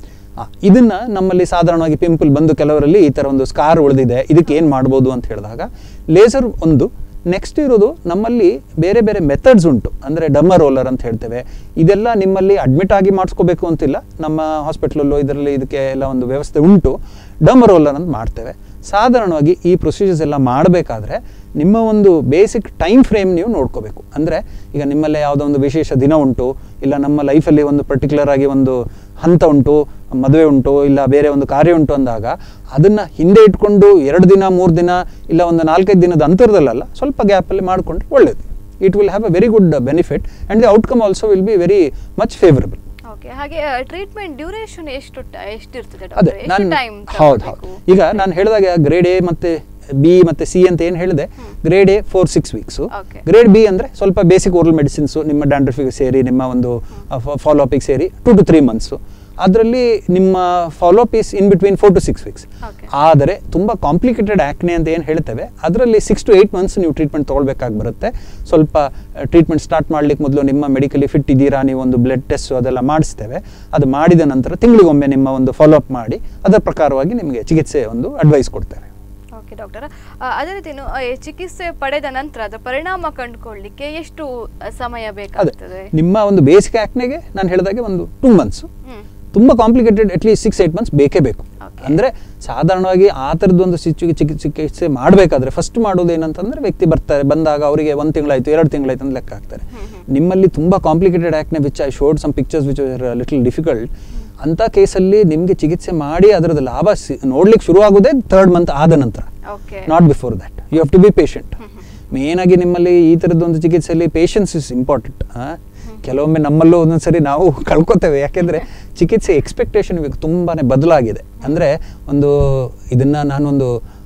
ಇದನ್ನ ನಮ್ಮಲ್ಲಿ ಸಾಧಾರಣವಾಗಿ ಪಿಂಪಲ್ ಬಂದು ಕೆಲವರಲ್ಲಿ ಈ ಥರ ಒಂದು ಸ್ಕಾರ್ ಉಳಿದಿದೆ ಇದಕ್ಕೆ ಏನು ಮಾಡ್ಬೋದು ಅಂತ ಹೇಳಿದಾಗ ಲೇಸರ್ ಒಂದು ನೆಕ್ಸ್ಟ್ ಇರೋದು ನಮ್ಮಲ್ಲಿ ಬೇರೆ ಬೇರೆ ಮೆಥಡ್ಸ್ ಉಂಟು ಅಂದರೆ ಡಮ್ಮ ರೋಲರ್ ಅಂತ ಹೇಳ್ತೇವೆ ಇದೆಲ್ಲ ನಿಮ್ಮಲ್ಲಿ ಅಡ್ಮಿಟ್ ಆಗಿ ಮಾಡಿಸ್ಕೋಬೇಕು ಅಂತಿಲ್ಲ ನಮ್ಮ ಹಾಸ್ಪಿಟ್ಲಲ್ಲೂ ಇದರಲ್ಲಿ ಇದಕ್ಕೆ ಎಲ್ಲ ಒಂದು ವ್ಯವಸ್ಥೆ ಉಂಟು ಡಮ್ ರೋಲರ್ ಅಂತ ಮಾಡ್ತೇವೆ ಸಾಧಾರಣವಾಗಿ ಈ ಪ್ರೊಸೀಜರ್ಸ್ ಎಲ್ಲ ಮಾಡಬೇಕಾದ್ರೆ ನಿಮ್ಮ ಒಂದು ಬೇಸಿಕ್ ಟೈಮ್ ಫ್ರೇಮ್ ನೀವು ನೋಡ್ಕೋಬೇಕು ಅಂದರೆ ಈಗ ನಿಮ್ಮಲ್ಲೇ ಯಾವುದೋ ಒಂದು ವಿಶೇಷ ದಿನ ಉಂಟು ಇಲ್ಲ ನಮ್ಮ ಲೈಫಲ್ಲಿ ಒಂದು ಪರ್ಟಿಕ್ಯುಲರ್ ಆಗಿ ಒಂದು ಹಂತ ಉಂಟು ಮದುವೆ ಉಂಟು ಇಲ್ಲ ಬೇರೆ ಒಂದು ಕಾರ್ಯ ಉಂಟು ಅಂದಾಗ ಅದನ್ನು ಹಿಂದೆ ಇಟ್ಕೊಂಡು ಎರಡು ದಿನ ಮೂರು ದಿನ ಇಲ್ಲ ಒಂದು ನಾಲ್ಕೈದು ದಿನದ ಅಂತರದಲ್ಲ ಸ್ವಲ್ಪ ಗ್ಯಾಪಲ್ಲಿ ಮಾಡಿಕೊಂಡ್ರೆ ಒಳ್ಳೆಯದು it will have a very good benefit and the outcome also will be very much favourable okay ಹಾಗೆ ಟ್ರೀಟ್ಮೆಂಟ್ ಡ್ಯೂರೇಷನ್ ಎಷ್ಟು ಟ- ಎಷ್ಟಿರ್ತದೆ ಅದೇ ಡಾಕ್ಟರ್ ನಾನು ಎಷ್ಟು ಟೈಮ್ ಹೌದು ಹೌದು ಈಗ ನಾನು ಹೇಳಿದಾಗ ಗ್ರೇಡ್ ಎ ಮತ್ತೆ ಬಿ ಮತ್ತೆ ಸಿ ಅಂತ ಏನು ಹೇಳಿದೆ grade A four six weeks Okay. Grade B ಅಂದರೆ ಸ್ವಲ್ಪ ಬೇಸಿಕ್ ಓರಲ್ ಮೆಡಿಸಿನ್ಸು ನಿಮ್ಮ ಡ್ಯಾಂಡ್ರಫಿಗೆ ಸೇರಿ ನಿಮ್ಮ ಒಂದು ಫಾಲೋ ಅಪಿಗೆ ಸೇರಿ ಟು ಟು ತ್ರೀ ಮಂತ್ಸು ಅದರಲ್ಲಿ ನಿಮ್ಮ follow up is in between four to six weeks Okay. ಆದರೆ ತುಂಬ ಕಾಂಪ್ಲಿಕೇಟೆಡ್ ಆ್ಯಕ್ನೆ ಅಂತ ಏನು ಹೇಳ್ತೇವೆ ಅದರಲ್ಲಿ ಸಿಕ್ಸ್ ಟು ಏಯ್ಟ್ ಮಂತ್ಸ್ ನೀವು ಟ್ರೀಟ್ಮೆಂಟ್ ತೊಗೊಳ್ಬೇಕಾಗಿ ಬರುತ್ತೆ ಸ್ವಲ್ಪ ಟ್ರೀಟ್ಮೆಂಟ್ ಸ್ಟಾರ್ಟ್ ಮಾಡ್ಲಿಕ್ಕೆ ಮೊದಲು ನಿಮ್ಮ ಮೆಡಿಕಲಿ ಫಿಟ್ ಇದ್ದೀರಾ ನೀವು ಒಂದು ಬ್ಲಡ್ ಟೆಸ್ಟ್ ಅದೆಲ್ಲ ಮಾಡಿಸ್ತೇವೆ ಅದು ಮಾಡಿದ ನಂತರ ತಿಂಗಳಿಗೊಮ್ಮೆ ನಿಮ್ಮ ಒಂದು ಫಾಲೋ ಅಪ್ ಮಾಡಿ ಅದರ ಪ್ರಕಾರವಾಗಿ ನಿಮಗೆ ಚಿಕಿತ್ಸೆ ಒಂದು ಅಡ್ವೈಸ್ ಕೊಡ್ತೇವೆ ಓಕೆ ಡಾಕ್ಟರ್ ಅದೇ ರೀತಿ ಇನ್ನು, ಆ, ಈ ಚಿಕಿತ್ಸೆ ಪಡೆದ ನಂತರ ಅದರ ಪರಿಣಾಮ ಕಂಡುಕೊಳ್ಳಿಕ್ಕೆ ಎಷ್ಟು ಆ, ಸಮಯ ಅದೇ ಬೇಕಾಗ್ತದೆ ನಿಮ್ಮ ಒಂದು ಬೇಸಿಕ್ ಆ್ಯಕ್ನೆಗೆ ನಾನು ಹೇಳಿದಾಗೆ ಒಂದು ಟೂ ಮಂತ್ಸು ಹ್ಮ್ ತುಂಬ complicated at least six eight months ಬೇಕೇ ಬೇಕು ಅಂದರೆ ಸಾಧಾರಣವಾಗಿ ಆ ಥರದ್ದೊಂದು ಸಿಚು ಚಿಕಿ ಚಿಕಿತ್ಸೆ ಮಾಡಬೇಕಾದ್ರೆ ಫಸ್ಟ್ ಮಾಡೋದು ಏನಂತಂದರೆ ವ್ಯಕ್ತಿ ಬರ್ತಾರೆ ಬಂದಾಗ ಅವರಿಗೆ ಒಂದು ತಿಂಗಳಾಯಿತು ಎರಡು ತಿಂಗಳಾಯ್ತು ಅಂತ ಲೆಕ್ಕ ಹಾಕ್ತಾರೆ ನಿಮ್ಮಲ್ಲಿ ತುಂಬ complicated acne which I showed some pictures which are little difficult ಅಂಥ ಕೇಸಲ್ಲಿ ನಿಮಗೆ ಚಿಕಿತ್ಸೆ ಮಾಡಿ ಅದರದ್ದು ಲಾಭ ಸಿ ನೋಡ್ಲಿಕ್ಕೆ ಶುರು ಆಗೋದೇ ಥರ್ಡ್ ಮಂತ್ ಆದ ನಂತರ okay not before that you have to be patient ಮೇನಾಗಿ ನಿಮ್ಮಲ್ಲಿ ಈ ಥರದ್ದೊಂದು ಚಿಕಿತ್ಸೆಯಲ್ಲಿ ಪೇಷನ್ಸ್ ಇಸ್ ಇಂಪಾರ್ಟೆಂಟ್ ಕೆಲವೊಮ್ಮೆ ನಮ್ಮಲ್ಲೂ ಒಂದೊಂದ್ಸರಿ ನಾವು ಕಳ್ಕೊತೇವೆ ಯಾಕೆಂದರೆ ಚಿಕಿತ್ಸೆ ಎಕ್ಸ್ಪೆಕ್ಟೇಷನ್ ಇವಾಗ ತುಂಬಾ ಬದಲಾಗಿದೆ ಅಂದರೆ ಒಂದು ಇದನ್ನು ನಾನೊಂದು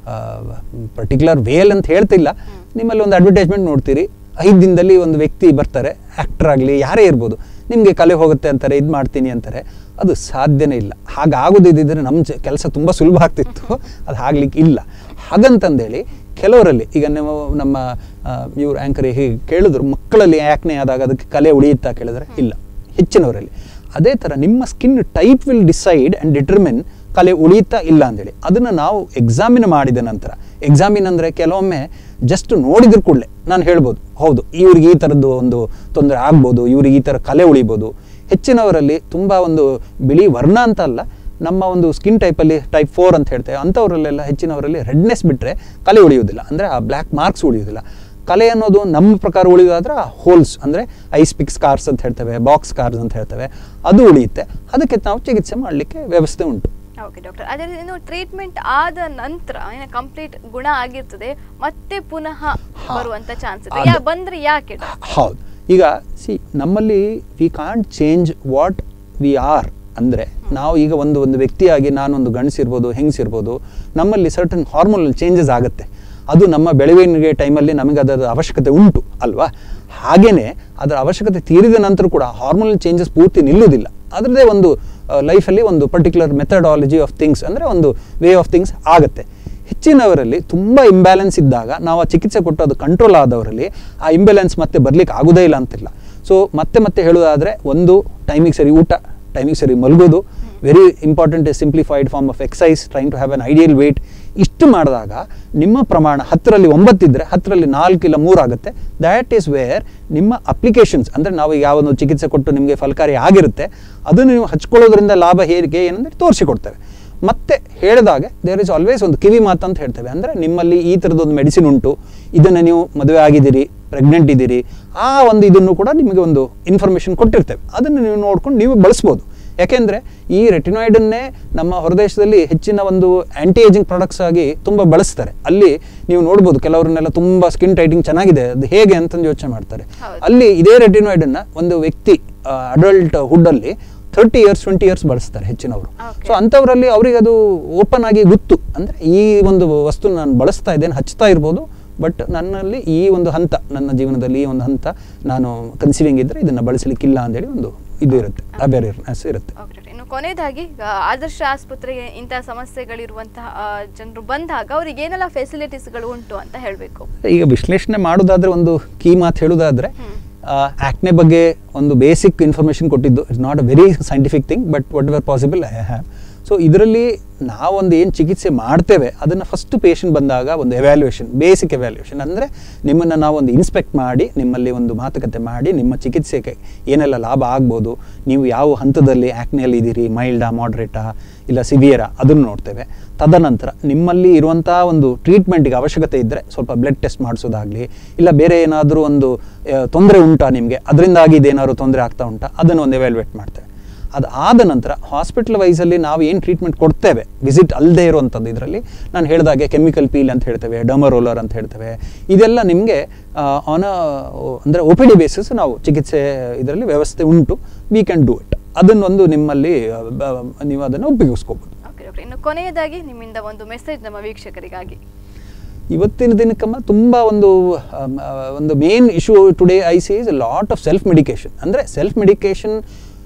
ಪರ್ಟಿಕ್ಯುಲರ್ ವೇಲ್ ಅಂತ ಹೇಳ್ತಿಲ್ಲ ನಿಮ್ಮಲ್ಲಿ ಒಂದು ಅಡ್ವರ್ಟೈಸ್ಮೆಂಟ್ ನೋಡ್ತೀರಿ ಐದು ದಿನದಲ್ಲಿ ಒಂದು ವ್ಯಕ್ತಿ ಬರ್ತಾರೆ ಆ್ಯಕ್ಟರ್ ಆಗಲಿ ಯಾರೇ ಇರ್ಬೋದು ನಿಮಗೆ ಕಲೆ ಹೋಗುತ್ತೆ ಅಂತಾರೆ ಇದು ಮಾಡ್ತೀನಿ ಅಂತಾರೆ ಅದು ಸಾಧ್ಯನೇ ಇಲ್ಲ ಹಾಗಾಗೋದಿದ್ದರೆ ನಮ್ಮ ಕೆಲಸ ತುಂಬ ಸುಲಭ ಆಗ್ತಿತ್ತು ಅದು ಆಗ್ಲಿಕ್ಕೆ ಇಲ್ಲ ಹಾಗಂತಂದೇಳಿ ಕೆಲವರಲ್ಲಿ ಈಗ ನಮ್ಮ ನಮ್ಮ ಇವ್ರು ಆ್ಯಂಕರ್ ಹೀಗೆ ಕೇಳಿದ್ರು ಮಕ್ಕಳಲ್ಲಿ ಯಾಕ್ನೆ ಆದಾಗ ಅದಕ್ಕೆ ಕಲೆ ಉಳಿಯುತ್ತಾ ಕೇಳಿದ್ರೆ ಇಲ್ಲ ಹೆಚ್ಚಿನವರಲ್ಲಿ ಅದೇ ಥರ ನಿಮ್ಮ skin type will decide and determine ಕಲೆ ಉಳಿಯುತ್ತಾ ಇಲ್ಲ ಅಂತೇಳಿ ಅದನ್ನು ನಾವು ಎಕ್ಸಾಮಿನ್ ಮಾಡಿದ ನಂತರ ಎಕ್ಸಾಮಿನ್ ಅಂದರೆ ಕೆಲವೊಮ್ಮೆ ಜಸ್ಟ್ ನೋಡಿದ್ರ ಕೂಡಲೇ ನಾನು ಹೇಳ್ಬೋದು ಹೌದು ಇವ್ರಿಗೆ ಈ ಥರದ್ದು ಒಂದು ತೊಂದರೆ ಆಗ್ಬೋದು ಇವ್ರಿಗೆ ಈ ಥರ ಕಲೆ ಉಳಿಬೋದು ಹೆಚ್ಚಿನವರಲ್ಲಿ ತುಂಬ ಒಂದು ಬಿಳಿ ವರ್ಣ ಅಂತ ಅಲ್ಲ ನಮ್ಮ ಒಂದು ಸ್ಕಿನ್ ಟೈಪಲ್ಲಿ ಟೈಪ್ ಫೋರ್ ಅಂತ ಹೇಳ್ತೇವೆ ಅಂಥವರಲ್ಲೆಲ್ಲ ಹೆಚ್ಚಿನವರಲ್ಲಿ ರೆಡ್ನೆಸ್ ಬಿಟ್ಟರೆ ಕಲೆ ಉಳಿಯೋದಿಲ್ಲ ಅಂದರೆ ಆ ಬ್ಲ್ಯಾಕ್ ಮಾರ್ಕ್ಸ್ ಉಳಿಯೋದಿಲ್ಲ ಕಲೆ ಅನ್ನೋದು ನಮ್ಮ ಪ್ರಕಾರ ಉಳಿಯೋದಾದ್ರೆ ಆ ಹೋಲ್ಸ್ ಅಂದರೆ ಐಸ್ಪಿಕ್ ಸ್ಕಾರ್ಸ್ ಅಂತ ಹೇಳ್ತೇವೆ ಬಾಕ್ಸ್ ಸ್ಕಾರ್ಸ್ ಅಂತ ಹೇಳ್ತೇವೆ ಅದು ಉಳಿಯುತ್ತೆ ಅದಕ್ಕೆ ನಾವು ಚಿಕಿತ್ಸೆ ಮಾಡಲಿಕ್ಕೆ ವ್ಯವಸ್ಥೆ ಉಂಟು ಓಕೆ ಡಾಕ್ಟರ್ ಅದೇ ರೀತಿ ಇನ್ನು ಟ್ರೀಟ್ಮೆಂಟ್ ಆದ ನಂತರ ಏನು ಕಂಪ್ಲೀಟ್ ಗುಣ ಆಗಿರ್ತದೆ ಮತ್ತೆ ಪುನಃ ಬರುವಂತ ಚಾನ್ಸ್ ಇದೆ ಅದು- ಯಾ ಬಂದ್ರೆ ಯಾಕೆ doctor? ಹೌದು ಈಗ ಸಿ ನಮ್ಮಲ್ಲಿ we can't change what we are ಅಂದರೆ ನಾವು ಈಗ ಒಂದು ಒಂದು ವ್ಯಕ್ತಿಯಾಗಿ ನಾನೊಂದು ಗಂಡಸಿರ್ಬೋದು ಹೆಂಗಸಿರ್ಬೋದು ನಮ್ಮಲ್ಲಿ ಸರ್ಟನ್ ಹಾರ್ಮೋನಲ್ ಚೇಂಜಸ್ ಆಗುತ್ತೆ ಅದು ನಮ್ಮ ಬೆಳವಣಿಗೆ ಟೈಮಲ್ಲಿ ನಮಗೆ ಅದರ ಅವಶ್ಯಕತೆ ಉಂಟು ಅಲ್ವಾ ಹಾಗೆಯೇ ಅದರ ಅವಶ್ಯಕತೆ ತೀರಿದ ನಂತರ ಕೂಡ ಹಾರ್ಮೋನಲ್ ಚೇಂಜಸ್ ಪೂರ್ತಿ ನಿಲ್ಲುವುದಿಲ್ಲ ಅದರದ್ದೇ ಒಂದು ಲೈಫಲ್ಲಿ ಒಂದು ಪರ್ಟಿಕ್ಯುಲರ್ ಮೆಥಡಾಲಜಿ ಆಫ್ ಥಿಂಗ್ಸ್ ಅಂದರೆ ಒಂದು ವೇ ಆಫ್ ಥಿಂಗ್ಸ್ ಆಗುತ್ತೆ ಹೆಚ್ಚಿನವರಲ್ಲಿ ತುಂಬ ಇಂಬ್ಯಾಲೆನ್ಸ್ ಇದ್ದಾಗ ನಾವು ಆ ಚಿಕಿತ್ಸೆ ಕೊಟ್ಟು ಅದು ಕಂಟ್ರೋಲ್ ಆದವರಲ್ಲಿ ಆ ಇಂಬ್ಯಾಲೆನ್ಸ್ ಮತ್ತೆ ಬರ್ಲಿಕ್ಕೆ ಆಗೋದೇ ಇಲ್ಲ ಅಂತಿಲ್ಲ ಸೊ ಮತ್ತೆ ಮತ್ತೆ ಹೇಳೋದಾದರೆ ಒಂದು ಟೈಮಿಗೆ ಸರಿ ಊಟ ಟೈಮಿಗೆ ಸರಿ ಮಲಗೋದು very important simplified form of exercise trying to have an ideal weight ಇಷ್ಟು ಮಾಡಿದಾಗ ನಿಮ್ಮ ಪ್ರಮಾಣ ಹತ್ತರಲ್ಲಿ ಒಂಬತ್ತಿದ್ದರೆ ಹತ್ತರಲ್ಲಿ ನಾಲ್ಕು ಇಲ್ಲ ಮೂರು ಆಗುತ್ತೆ ದ್ಯಾಟ್ ಈಸ್ ವೇರ್ ನಿಮ್ಮ ಅಪ್ಲಿಕೇಶನ್ಸ್ ಅಂದರೆ ನಾವು ಯಾವ ಒಂದು ಚಿಕಿತ್ಸೆ ಕೊಟ್ಟು ನಿಮಗೆ ಫಲಕಾರಿ ಆಗಿರುತ್ತೆ ಅದನ್ನು ನೀವು ಹಚ್ಕೊಳ್ಳೋದ್ರಿಂದ ಲಾಭ ಹೇಗೆ ಏನಂದರೆ ತೋರಿಸಿಕೊಡ್ತೇವೆ ಮತ್ತೆ ಹೇಳಿದಾಗ ದೇರ್ ಇಸ್ ಆಲ್ವೇಸ್ ಒಂದು ಕಿವಿ ಮಾತು ಅಂತ ಹೇಳ್ತೇವೆ ಅಂದರೆ ನಿಮ್ಮಲ್ಲಿ ಈ ಥರದೊಂದು ಮೆಡಿಸಿನ್ ಉಂಟು ಇದನ್ನು ನೀವು ಮದುವೆ ಆಗಿದ್ದೀರಿ ಪ್ರೆಗ್ನೆಂಟ್ ಇದ್ದೀರಿ ಆ ಒಂದು ಇದನ್ನು ಕೂಡ ನಿಮಗೆ ಒಂದು ಇನ್ಫಾರ್ಮೇಷನ್ ಕೊಟ್ಟಿರ್ತೇವೆ ಅದನ್ನು ನೀವು ನೋಡ್ಕೊಂಡು ನೀವು ಬಳಸ್ಬೋದು ಯಾಕೆಂದರೆ ಈ ರೆಟಿನಾಯ್ಡನ್ನೇ ನಮ್ಮ ಹೊರದೇಶದಲ್ಲಿ ಹೆಚ್ಚಿನ ಒಂದು ಆ್ಯಂಟಿ ಏಜಿಂಗ್ ಪ್ರಾಡಕ್ಟ್ಸ್ ಆಗಿ ತುಂಬ ಬಳಸ್ತಾರೆ ಅಲ್ಲಿ ನೀವು ನೋಡ್ಬೋದು ಕೆಲವರನ್ನೆಲ್ಲ ತುಂಬ ಸ್ಕಿನ್ ಟೈಟಿಂಗ್ ಚೆನ್ನಾಗಿದೆ ಅದು ಹೇಗೆ ಅಂತಂದು ಯೋಚನೆ ಮಾಡ್ತಾರೆ ಹೌದು. ಅಲ್ಲಿ ಇದೇ ರೆಟಿನಾಯ್ಡನ್ನು ಒಂದು ವ್ಯಕ್ತಿ ಅಡಲ್ಟ್ ಹುಡ್ಡಲ್ಲಿ ಥರ್ಟಿ ಇಯರ್ಸ್ ಟ್ವೆಂಟಿ ಇಯರ್ಸ್ ಬಳಸ್ತಾರೆ ಹೆಚ್ಚಿನವರು Okay. ಸೊ ಅಂಥವರಲ್ಲಿ ಅವರಿಗೆ ಅದು ಓಪನ್ ಆಗಿ ಗೊತ್ತು ಅಂದರೆ ಈ ಒಂದು ವಸ್ತು ನಾನು ಬಳಸ್ತಾ ಇದ್ದೇನೆ ಹಚ್ತಾ ಇರ್ಬೋದು ಬಟ್ ನನ್ನಲ್ಲಿ ಈ ಒಂದು ಹಂತ ನನ್ನ ಜೀವನದಲ್ಲಿ ಈ ಒಂದು ಹಂತ ನಾನು ಕನ್ಸೀವಿಂಗ್ ಇದ್ದರೆ ಇದನ್ನು ಬಳಸಲಿಕ್ಕಿಲ್ಲ ಅಂತೇಳಿ ಒಂದು ಇದು ಇರುತ್ತೆ ಅವೇರ್ನೆಸ್ ಇರುತ್ತೆ Okay, doctor. ಇನ್ನು ಕೊನೆಯದಾಗಿ ಈಗ ಆದರ್ಶ ಆಸ್ಪತ್ರೆಗೆ ಇಂತಹ ಸಮಸ್ಯೆಗಳಿರುವಂತಹ ಜನರು ಬಂದಾಗ ಅವ್ರಿಗೆ ಏನೆಲ್ಲ ಫೆಸಿಲಿಟೀಸ್ಗಳು ಉಂಟು ಅಂತ ಹೇಳಬೇಕು ಈಗ ವಿಶ್ಲೇಷಣೆ ಮಾಡೋದಾದ್ರೆ ಒಂದು ಕೀ ಮಾತು ಹೇಳೋದಾದ್ರೆ ಹ್ಮ್. ಆ್ಯಕ್ನೆ ಬಗ್ಗೆ ಒಂದು ಬೇಸಿಕ್ ಇನ್ಫಾರ್ಮೇಷನ್ ಕೊಟ್ಟಿದ್ದು it's not a very scientific thing but whatever possible I have so ಇದರಲ್ಲಿ ನಾವೊಂದು ಏನು ಚಿಕಿತ್ಸೆ ಮಾಡ್ತೇವೆ ಅದನ್ನು ಫಸ್ಟ್ ಪೇಷಂಟ್ ಬಂದಾಗ ಒಂದು ಎವ್ಯಾಲ್ಯೂಯೇಷನ್ ಬೇಸಿಕ್ ಎವ್ಯಾಲ್ಯೂಯೇಷನ್ ಅಂದರೆ ನಿಮ್ಮನ್ನು ನಾವು ಒಂದು ಇನ್ಸ್ಪೆಕ್ಟ್ ಮಾಡಿ ನಿಮ್ಮಲ್ಲಿ ಒಂದು ಮಾತುಕತೆ ಮಾಡಿ ನಿಮ್ಮ ಚಿಕಿತ್ಸೆಗೆ ಏನೆಲ್ಲ ಲಾಭ ಆಗ್ಬೋದು ನೀವು ಯಾವ ಹಂತದಲ್ಲಿ ಆ್ಯಕ್ನೆಯಲ್ಲಿ ಇದ್ದೀರಿ ಮೈಲ್ಡಾ ಮಾಡ್ರೇಟಾ ಇಲ್ಲ ಸಿವಿಯರಾ ಅದನ್ನು ನೋಡ್ತೇವೆ ತದನಂತರ ನಿಮ್ಮಲ್ಲಿ ಇರುವಂಥ ಒಂದು ಟ್ರೀಟ್ಮೆಂಟಿಗೆ ಅವಶ್ಯಕತೆ ಇದ್ದರೆ ಸ್ವಲ್ಪ ಬ್ಲಡ್ ಟೆಸ್ಟ್ ಮಾಡಿಸೋದಾಗಲಿ ಇಲ್ಲ ಬೇರೆ ಏನಾದರೂ ಒಂದು ತೊಂದರೆ ಉಂಟಾ ನಿಮಗೆ ಅದರಿಂದಾಗಿ ಇದೇನಾದ್ರು ತೊಂದರೆ ಆಗ್ತಾ ಉಂಟಾ ಅದನ್ನು ಒಂದು ಎವ್ಯಾಲ್ಯೂಯೇಟ್ ಮಾಡ್ತೇವೆ ಅದು ಆದ ನಂತರ ಹಾಸ್ಪಿಟಲ್ ವೈಸಲ್ಲಿ ನಾವು ಏನು ಟ್ರೀಟ್ಮೆಂಟ್ ಕೊಡ್ತೇವೆ ವಿಸಿಟ್ ಅಲ್ಲದೆ ಇರುವಂಥದ್ದು ಇದರಲ್ಲಿ ನಾನು ಹೇಳಿದಾಗೆ ಕೆಮಿಕಲ್ ಪೀಲ್ ಅಂತ ಹೇಳ್ತೇವೆ ಡಮರೋಲರ್ ಅಂತ ಹೇಳ್ತೇವೆ ಇದೆಲ್ಲ ನಿಮಗೆ ಆನ್ ಅಂದರೆ ಒ ಪಿ ಡಿ ಬೇಸಿಸ್ ನಾವು ಚಿಕಿತ್ಸೆ ಇದರಲ್ಲಿ ವ್ಯವಸ್ಥೆ ಉಂಟು ವಿ ಕ್ಯಾನ್ ಡೂ ಇಟ್ ಅದನ್ನೊಂದು ನಿಮ್ಮಲ್ಲಿ ಆ, ಬ- ನೀವು ಅದನ್ನು ಉಪಯೋಗಿಸ್ಕೋಬೋದು ಓಕೆ ಡಾಕ್ಟರ್ ಇನ್ನು ಕೊನೆಯದಾಗಿ ನಿಮ್ಮಿಂದ ಒಂದು ಮೆಸೇಜ್ ನಮ್ಮ ವೀಕ್ಷಕರಿಗಾಗಿ ಇವತ್ತಿನ ದಿನಕ್ಕಮ್ಮ ತುಂಬ ಒಂದು ಆಮ್, ಆ, ಒಂದು main issue today I see is lot of self medication ಅಂದರೆ self medication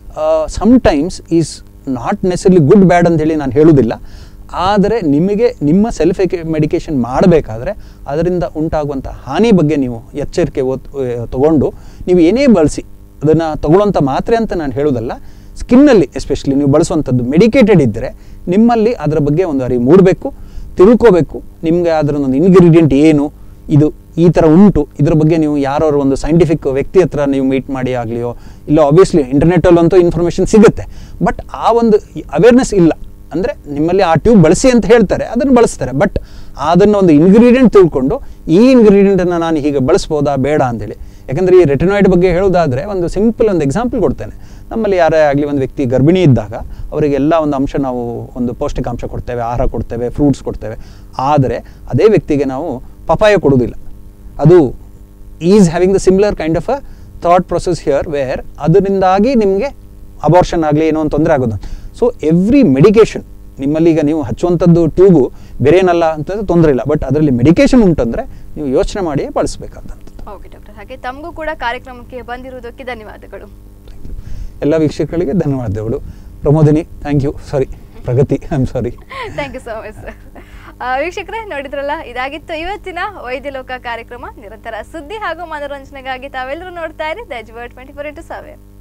sometimes is not necessarily good bad ಅಂತ ಹೇಳಿ ನಾನು ಹೇಳುವುದಿಲ್ಲ ಆದರೆ ನಿಮಗೆ ನಿಮ್ಮ ಸೆಲ್ಫ್ ಮೆಡಿಕೇಶನ್ ಮಾಡಬೇಕಾದ್ರೆ ಅದರಿಂದ ಉಂಟಾಗುವಂಥ ಹಾನಿ ಬಗ್ಗೆ ನೀವು ಎಚ್ಚರಿಕೆ ಓದ್ ತಗೊಂಡು ನೀವು ಏನೇ ಬಳಸಿ ಅದನ್ನು ತಗೊಳ್ಳೋಂಥ ಮಾತ್ರೆ ಅಂತ ನಾನು ಹೇಳೋದಲ್ಲ ಸ್ಕಿನ್ನಲ್ಲಿ ಎಸ್ಪೆಷಲಿ ನೀವು ಬಳಸುವಂಥದ್ದು ಮೆಡಿಕೇಟೆಡ್ ಇದ್ದರೆ ನಿಮ್ಮಲ್ಲಿ ಅದರ ಬಗ್ಗೆ ಒಂದು ಅರಿವು ಮೂಡಬೇಕು ತಿಳ್ಕೋಬೇಕು ನಿಮಗೆ ಅದರ ಒಂದು ಇಂಗ್ರೀಡಿಯೆಂಟ್ ಏನು ಇದು ಈ ಥರ ಉಂಟು ಇದ್ರ ಬಗ್ಗೆ ನೀವು ಯಾರೋ ಒಂದು ಸೈಂಟಿಫಿಕ್ ವ್ಯಕ್ತಿ ಹತ್ರ ನೀವು ಮೀಟ್ ಮಾಡಿ ಆಗಲಿಯೋ ಇಲ್ಲ ಆಬ್ವಿಯಸ್ಲಿ ಇಂಟರ್ನೆಟ್ಟಲ್ಲಂತೂ ಇನ್ಫಾರ್ಮೇಷನ್ ಸಿಗುತ್ತೆ ಬಟ್ ಆ ಒಂದು ಅವೇರ್ನೆಸ್ ಇಲ್ಲ ಅಂದರೆ ನಿಮ್ಮಲ್ಲಿ ಆ ಟ್ಯೂಬ್ ಬಳಸಿ ಅಂತ ಹೇಳ್ತಾರೆ ಅದನ್ನು ಬಳಸ್ತಾರೆ ಬಟ್ ಅದನ್ನು ಒಂದು ಇಂಗ್ರೀಡಿಯೆಂಟ್ ತಿಳ್ಕೊಂಡು ಈ ಇಂಗ್ರೀಡಿಯೆಂಟನ್ನು ನಾನು ಹೀಗೆ ಬಳಸ್ಬೋದಾ ಬೇಡ ಅಂತೇಳಿ ಯಾಕಂದರೆ ಈ ರೆಟಿನಾಯ್ಡ್ ಬಗ್ಗೆ ಹೇಳೋದಾದರೆ ಒಂದು ಸಿಂಪಲ್ ಒಂದು ಎಕ್ಸಾಂಪಲ್ ಕೊಡ್ತೇನೆ ನಮ್ಮಲ್ಲಿ ಯಾರೇ ಆಗಲಿ ಒಂದು ವ್ಯಕ್ತಿ ಗರ್ಭಿಣಿ ಇದ್ದಾಗ ಅವರಿಗೆಲ್ಲ ಒಂದು ಅಂಶ ನಾವು ಒಂದು ಪೌಷ್ಟಿಕಾಂಶ ಕೊಡ್ತೇವೆ ಆಹಾರ ಕೊಡ್ತೇವೆ ಫ್ರೂಟ್ಸ್ ಕೊಡ್ತೇವೆ ಆದರೆ ಅದೇ ವ್ಯಕ್ತಿಗೆ ನಾವು ಪಪಾಯ ಕೊಡೋದಿಲ್ಲ ಅದು is having the similar kind of a thought process here where ಅದರಿಂದಾಗಿ ನಿಮಗೆ ಅಬಾರ್ಷನ್ ಆಗಲಿ ಏನೋ ಒಂದು ತೊಂದರೆ ಆಗೋದು ಸೊ ಎವ್ರಿ ಮೆಡಿಕೇಶನ್ ನಿಮ್ಮಲ್ಲಿ ಈಗ ನೀವು ಹಚ್ಚುವಂಥದ್ದು ಟ್ಯೂಬು ಬೇರೆ ಏನಲ್ಲ ಅಂತಂದ್ರೆ ತೊಂದರೆ ಇಲ್ಲ ಬಟ್ ಅದರಲ್ಲಿ ಮೆಡಿಕೇಶನ್ ಉಂಟಂದರೆ ನೀವು ಯೋಚನೆ ಮಾಡಿಯೇ ಬಳಸಬೇಕಾದಂಥದ್ದು ಓಕೆ ಡಾಕ್ಟರ್ ಹಾಗೆ ತಮಗೂ ಕೂಡ ಕಾರ್ಯಕ್ರಮಕ್ಕೆ ಬಂದಿರುವುದಕ್ಕೆ ಧನ್ಯವಾದಗಳು ಎಲ್ಲ ವೀಕ್ಷಕರಿಗೆ ಧನ್ಯವಾದಗಳು Pramodini thank you sorry Pragati I am sorry thank you so much sir ವೀಕ್ಷಕರೇ ನೋಡಿದ್ರಲ್ಲ ಇದಾಗಿತ್ತು ಇವತ್ತಿನ ವೈದ್ಯ ಲೋಕ ಕಾರ್ಯಕ್ರಮ ನಿರಂತರ ಸುದ್ದಿ ಹಾಗೂ ಮನೋರಂಜನೆಗಾಗಿ ತಾವೆಲ್ಲರೂ ನೋಡ್ತಾ ಇರಿ the world twenty four into seven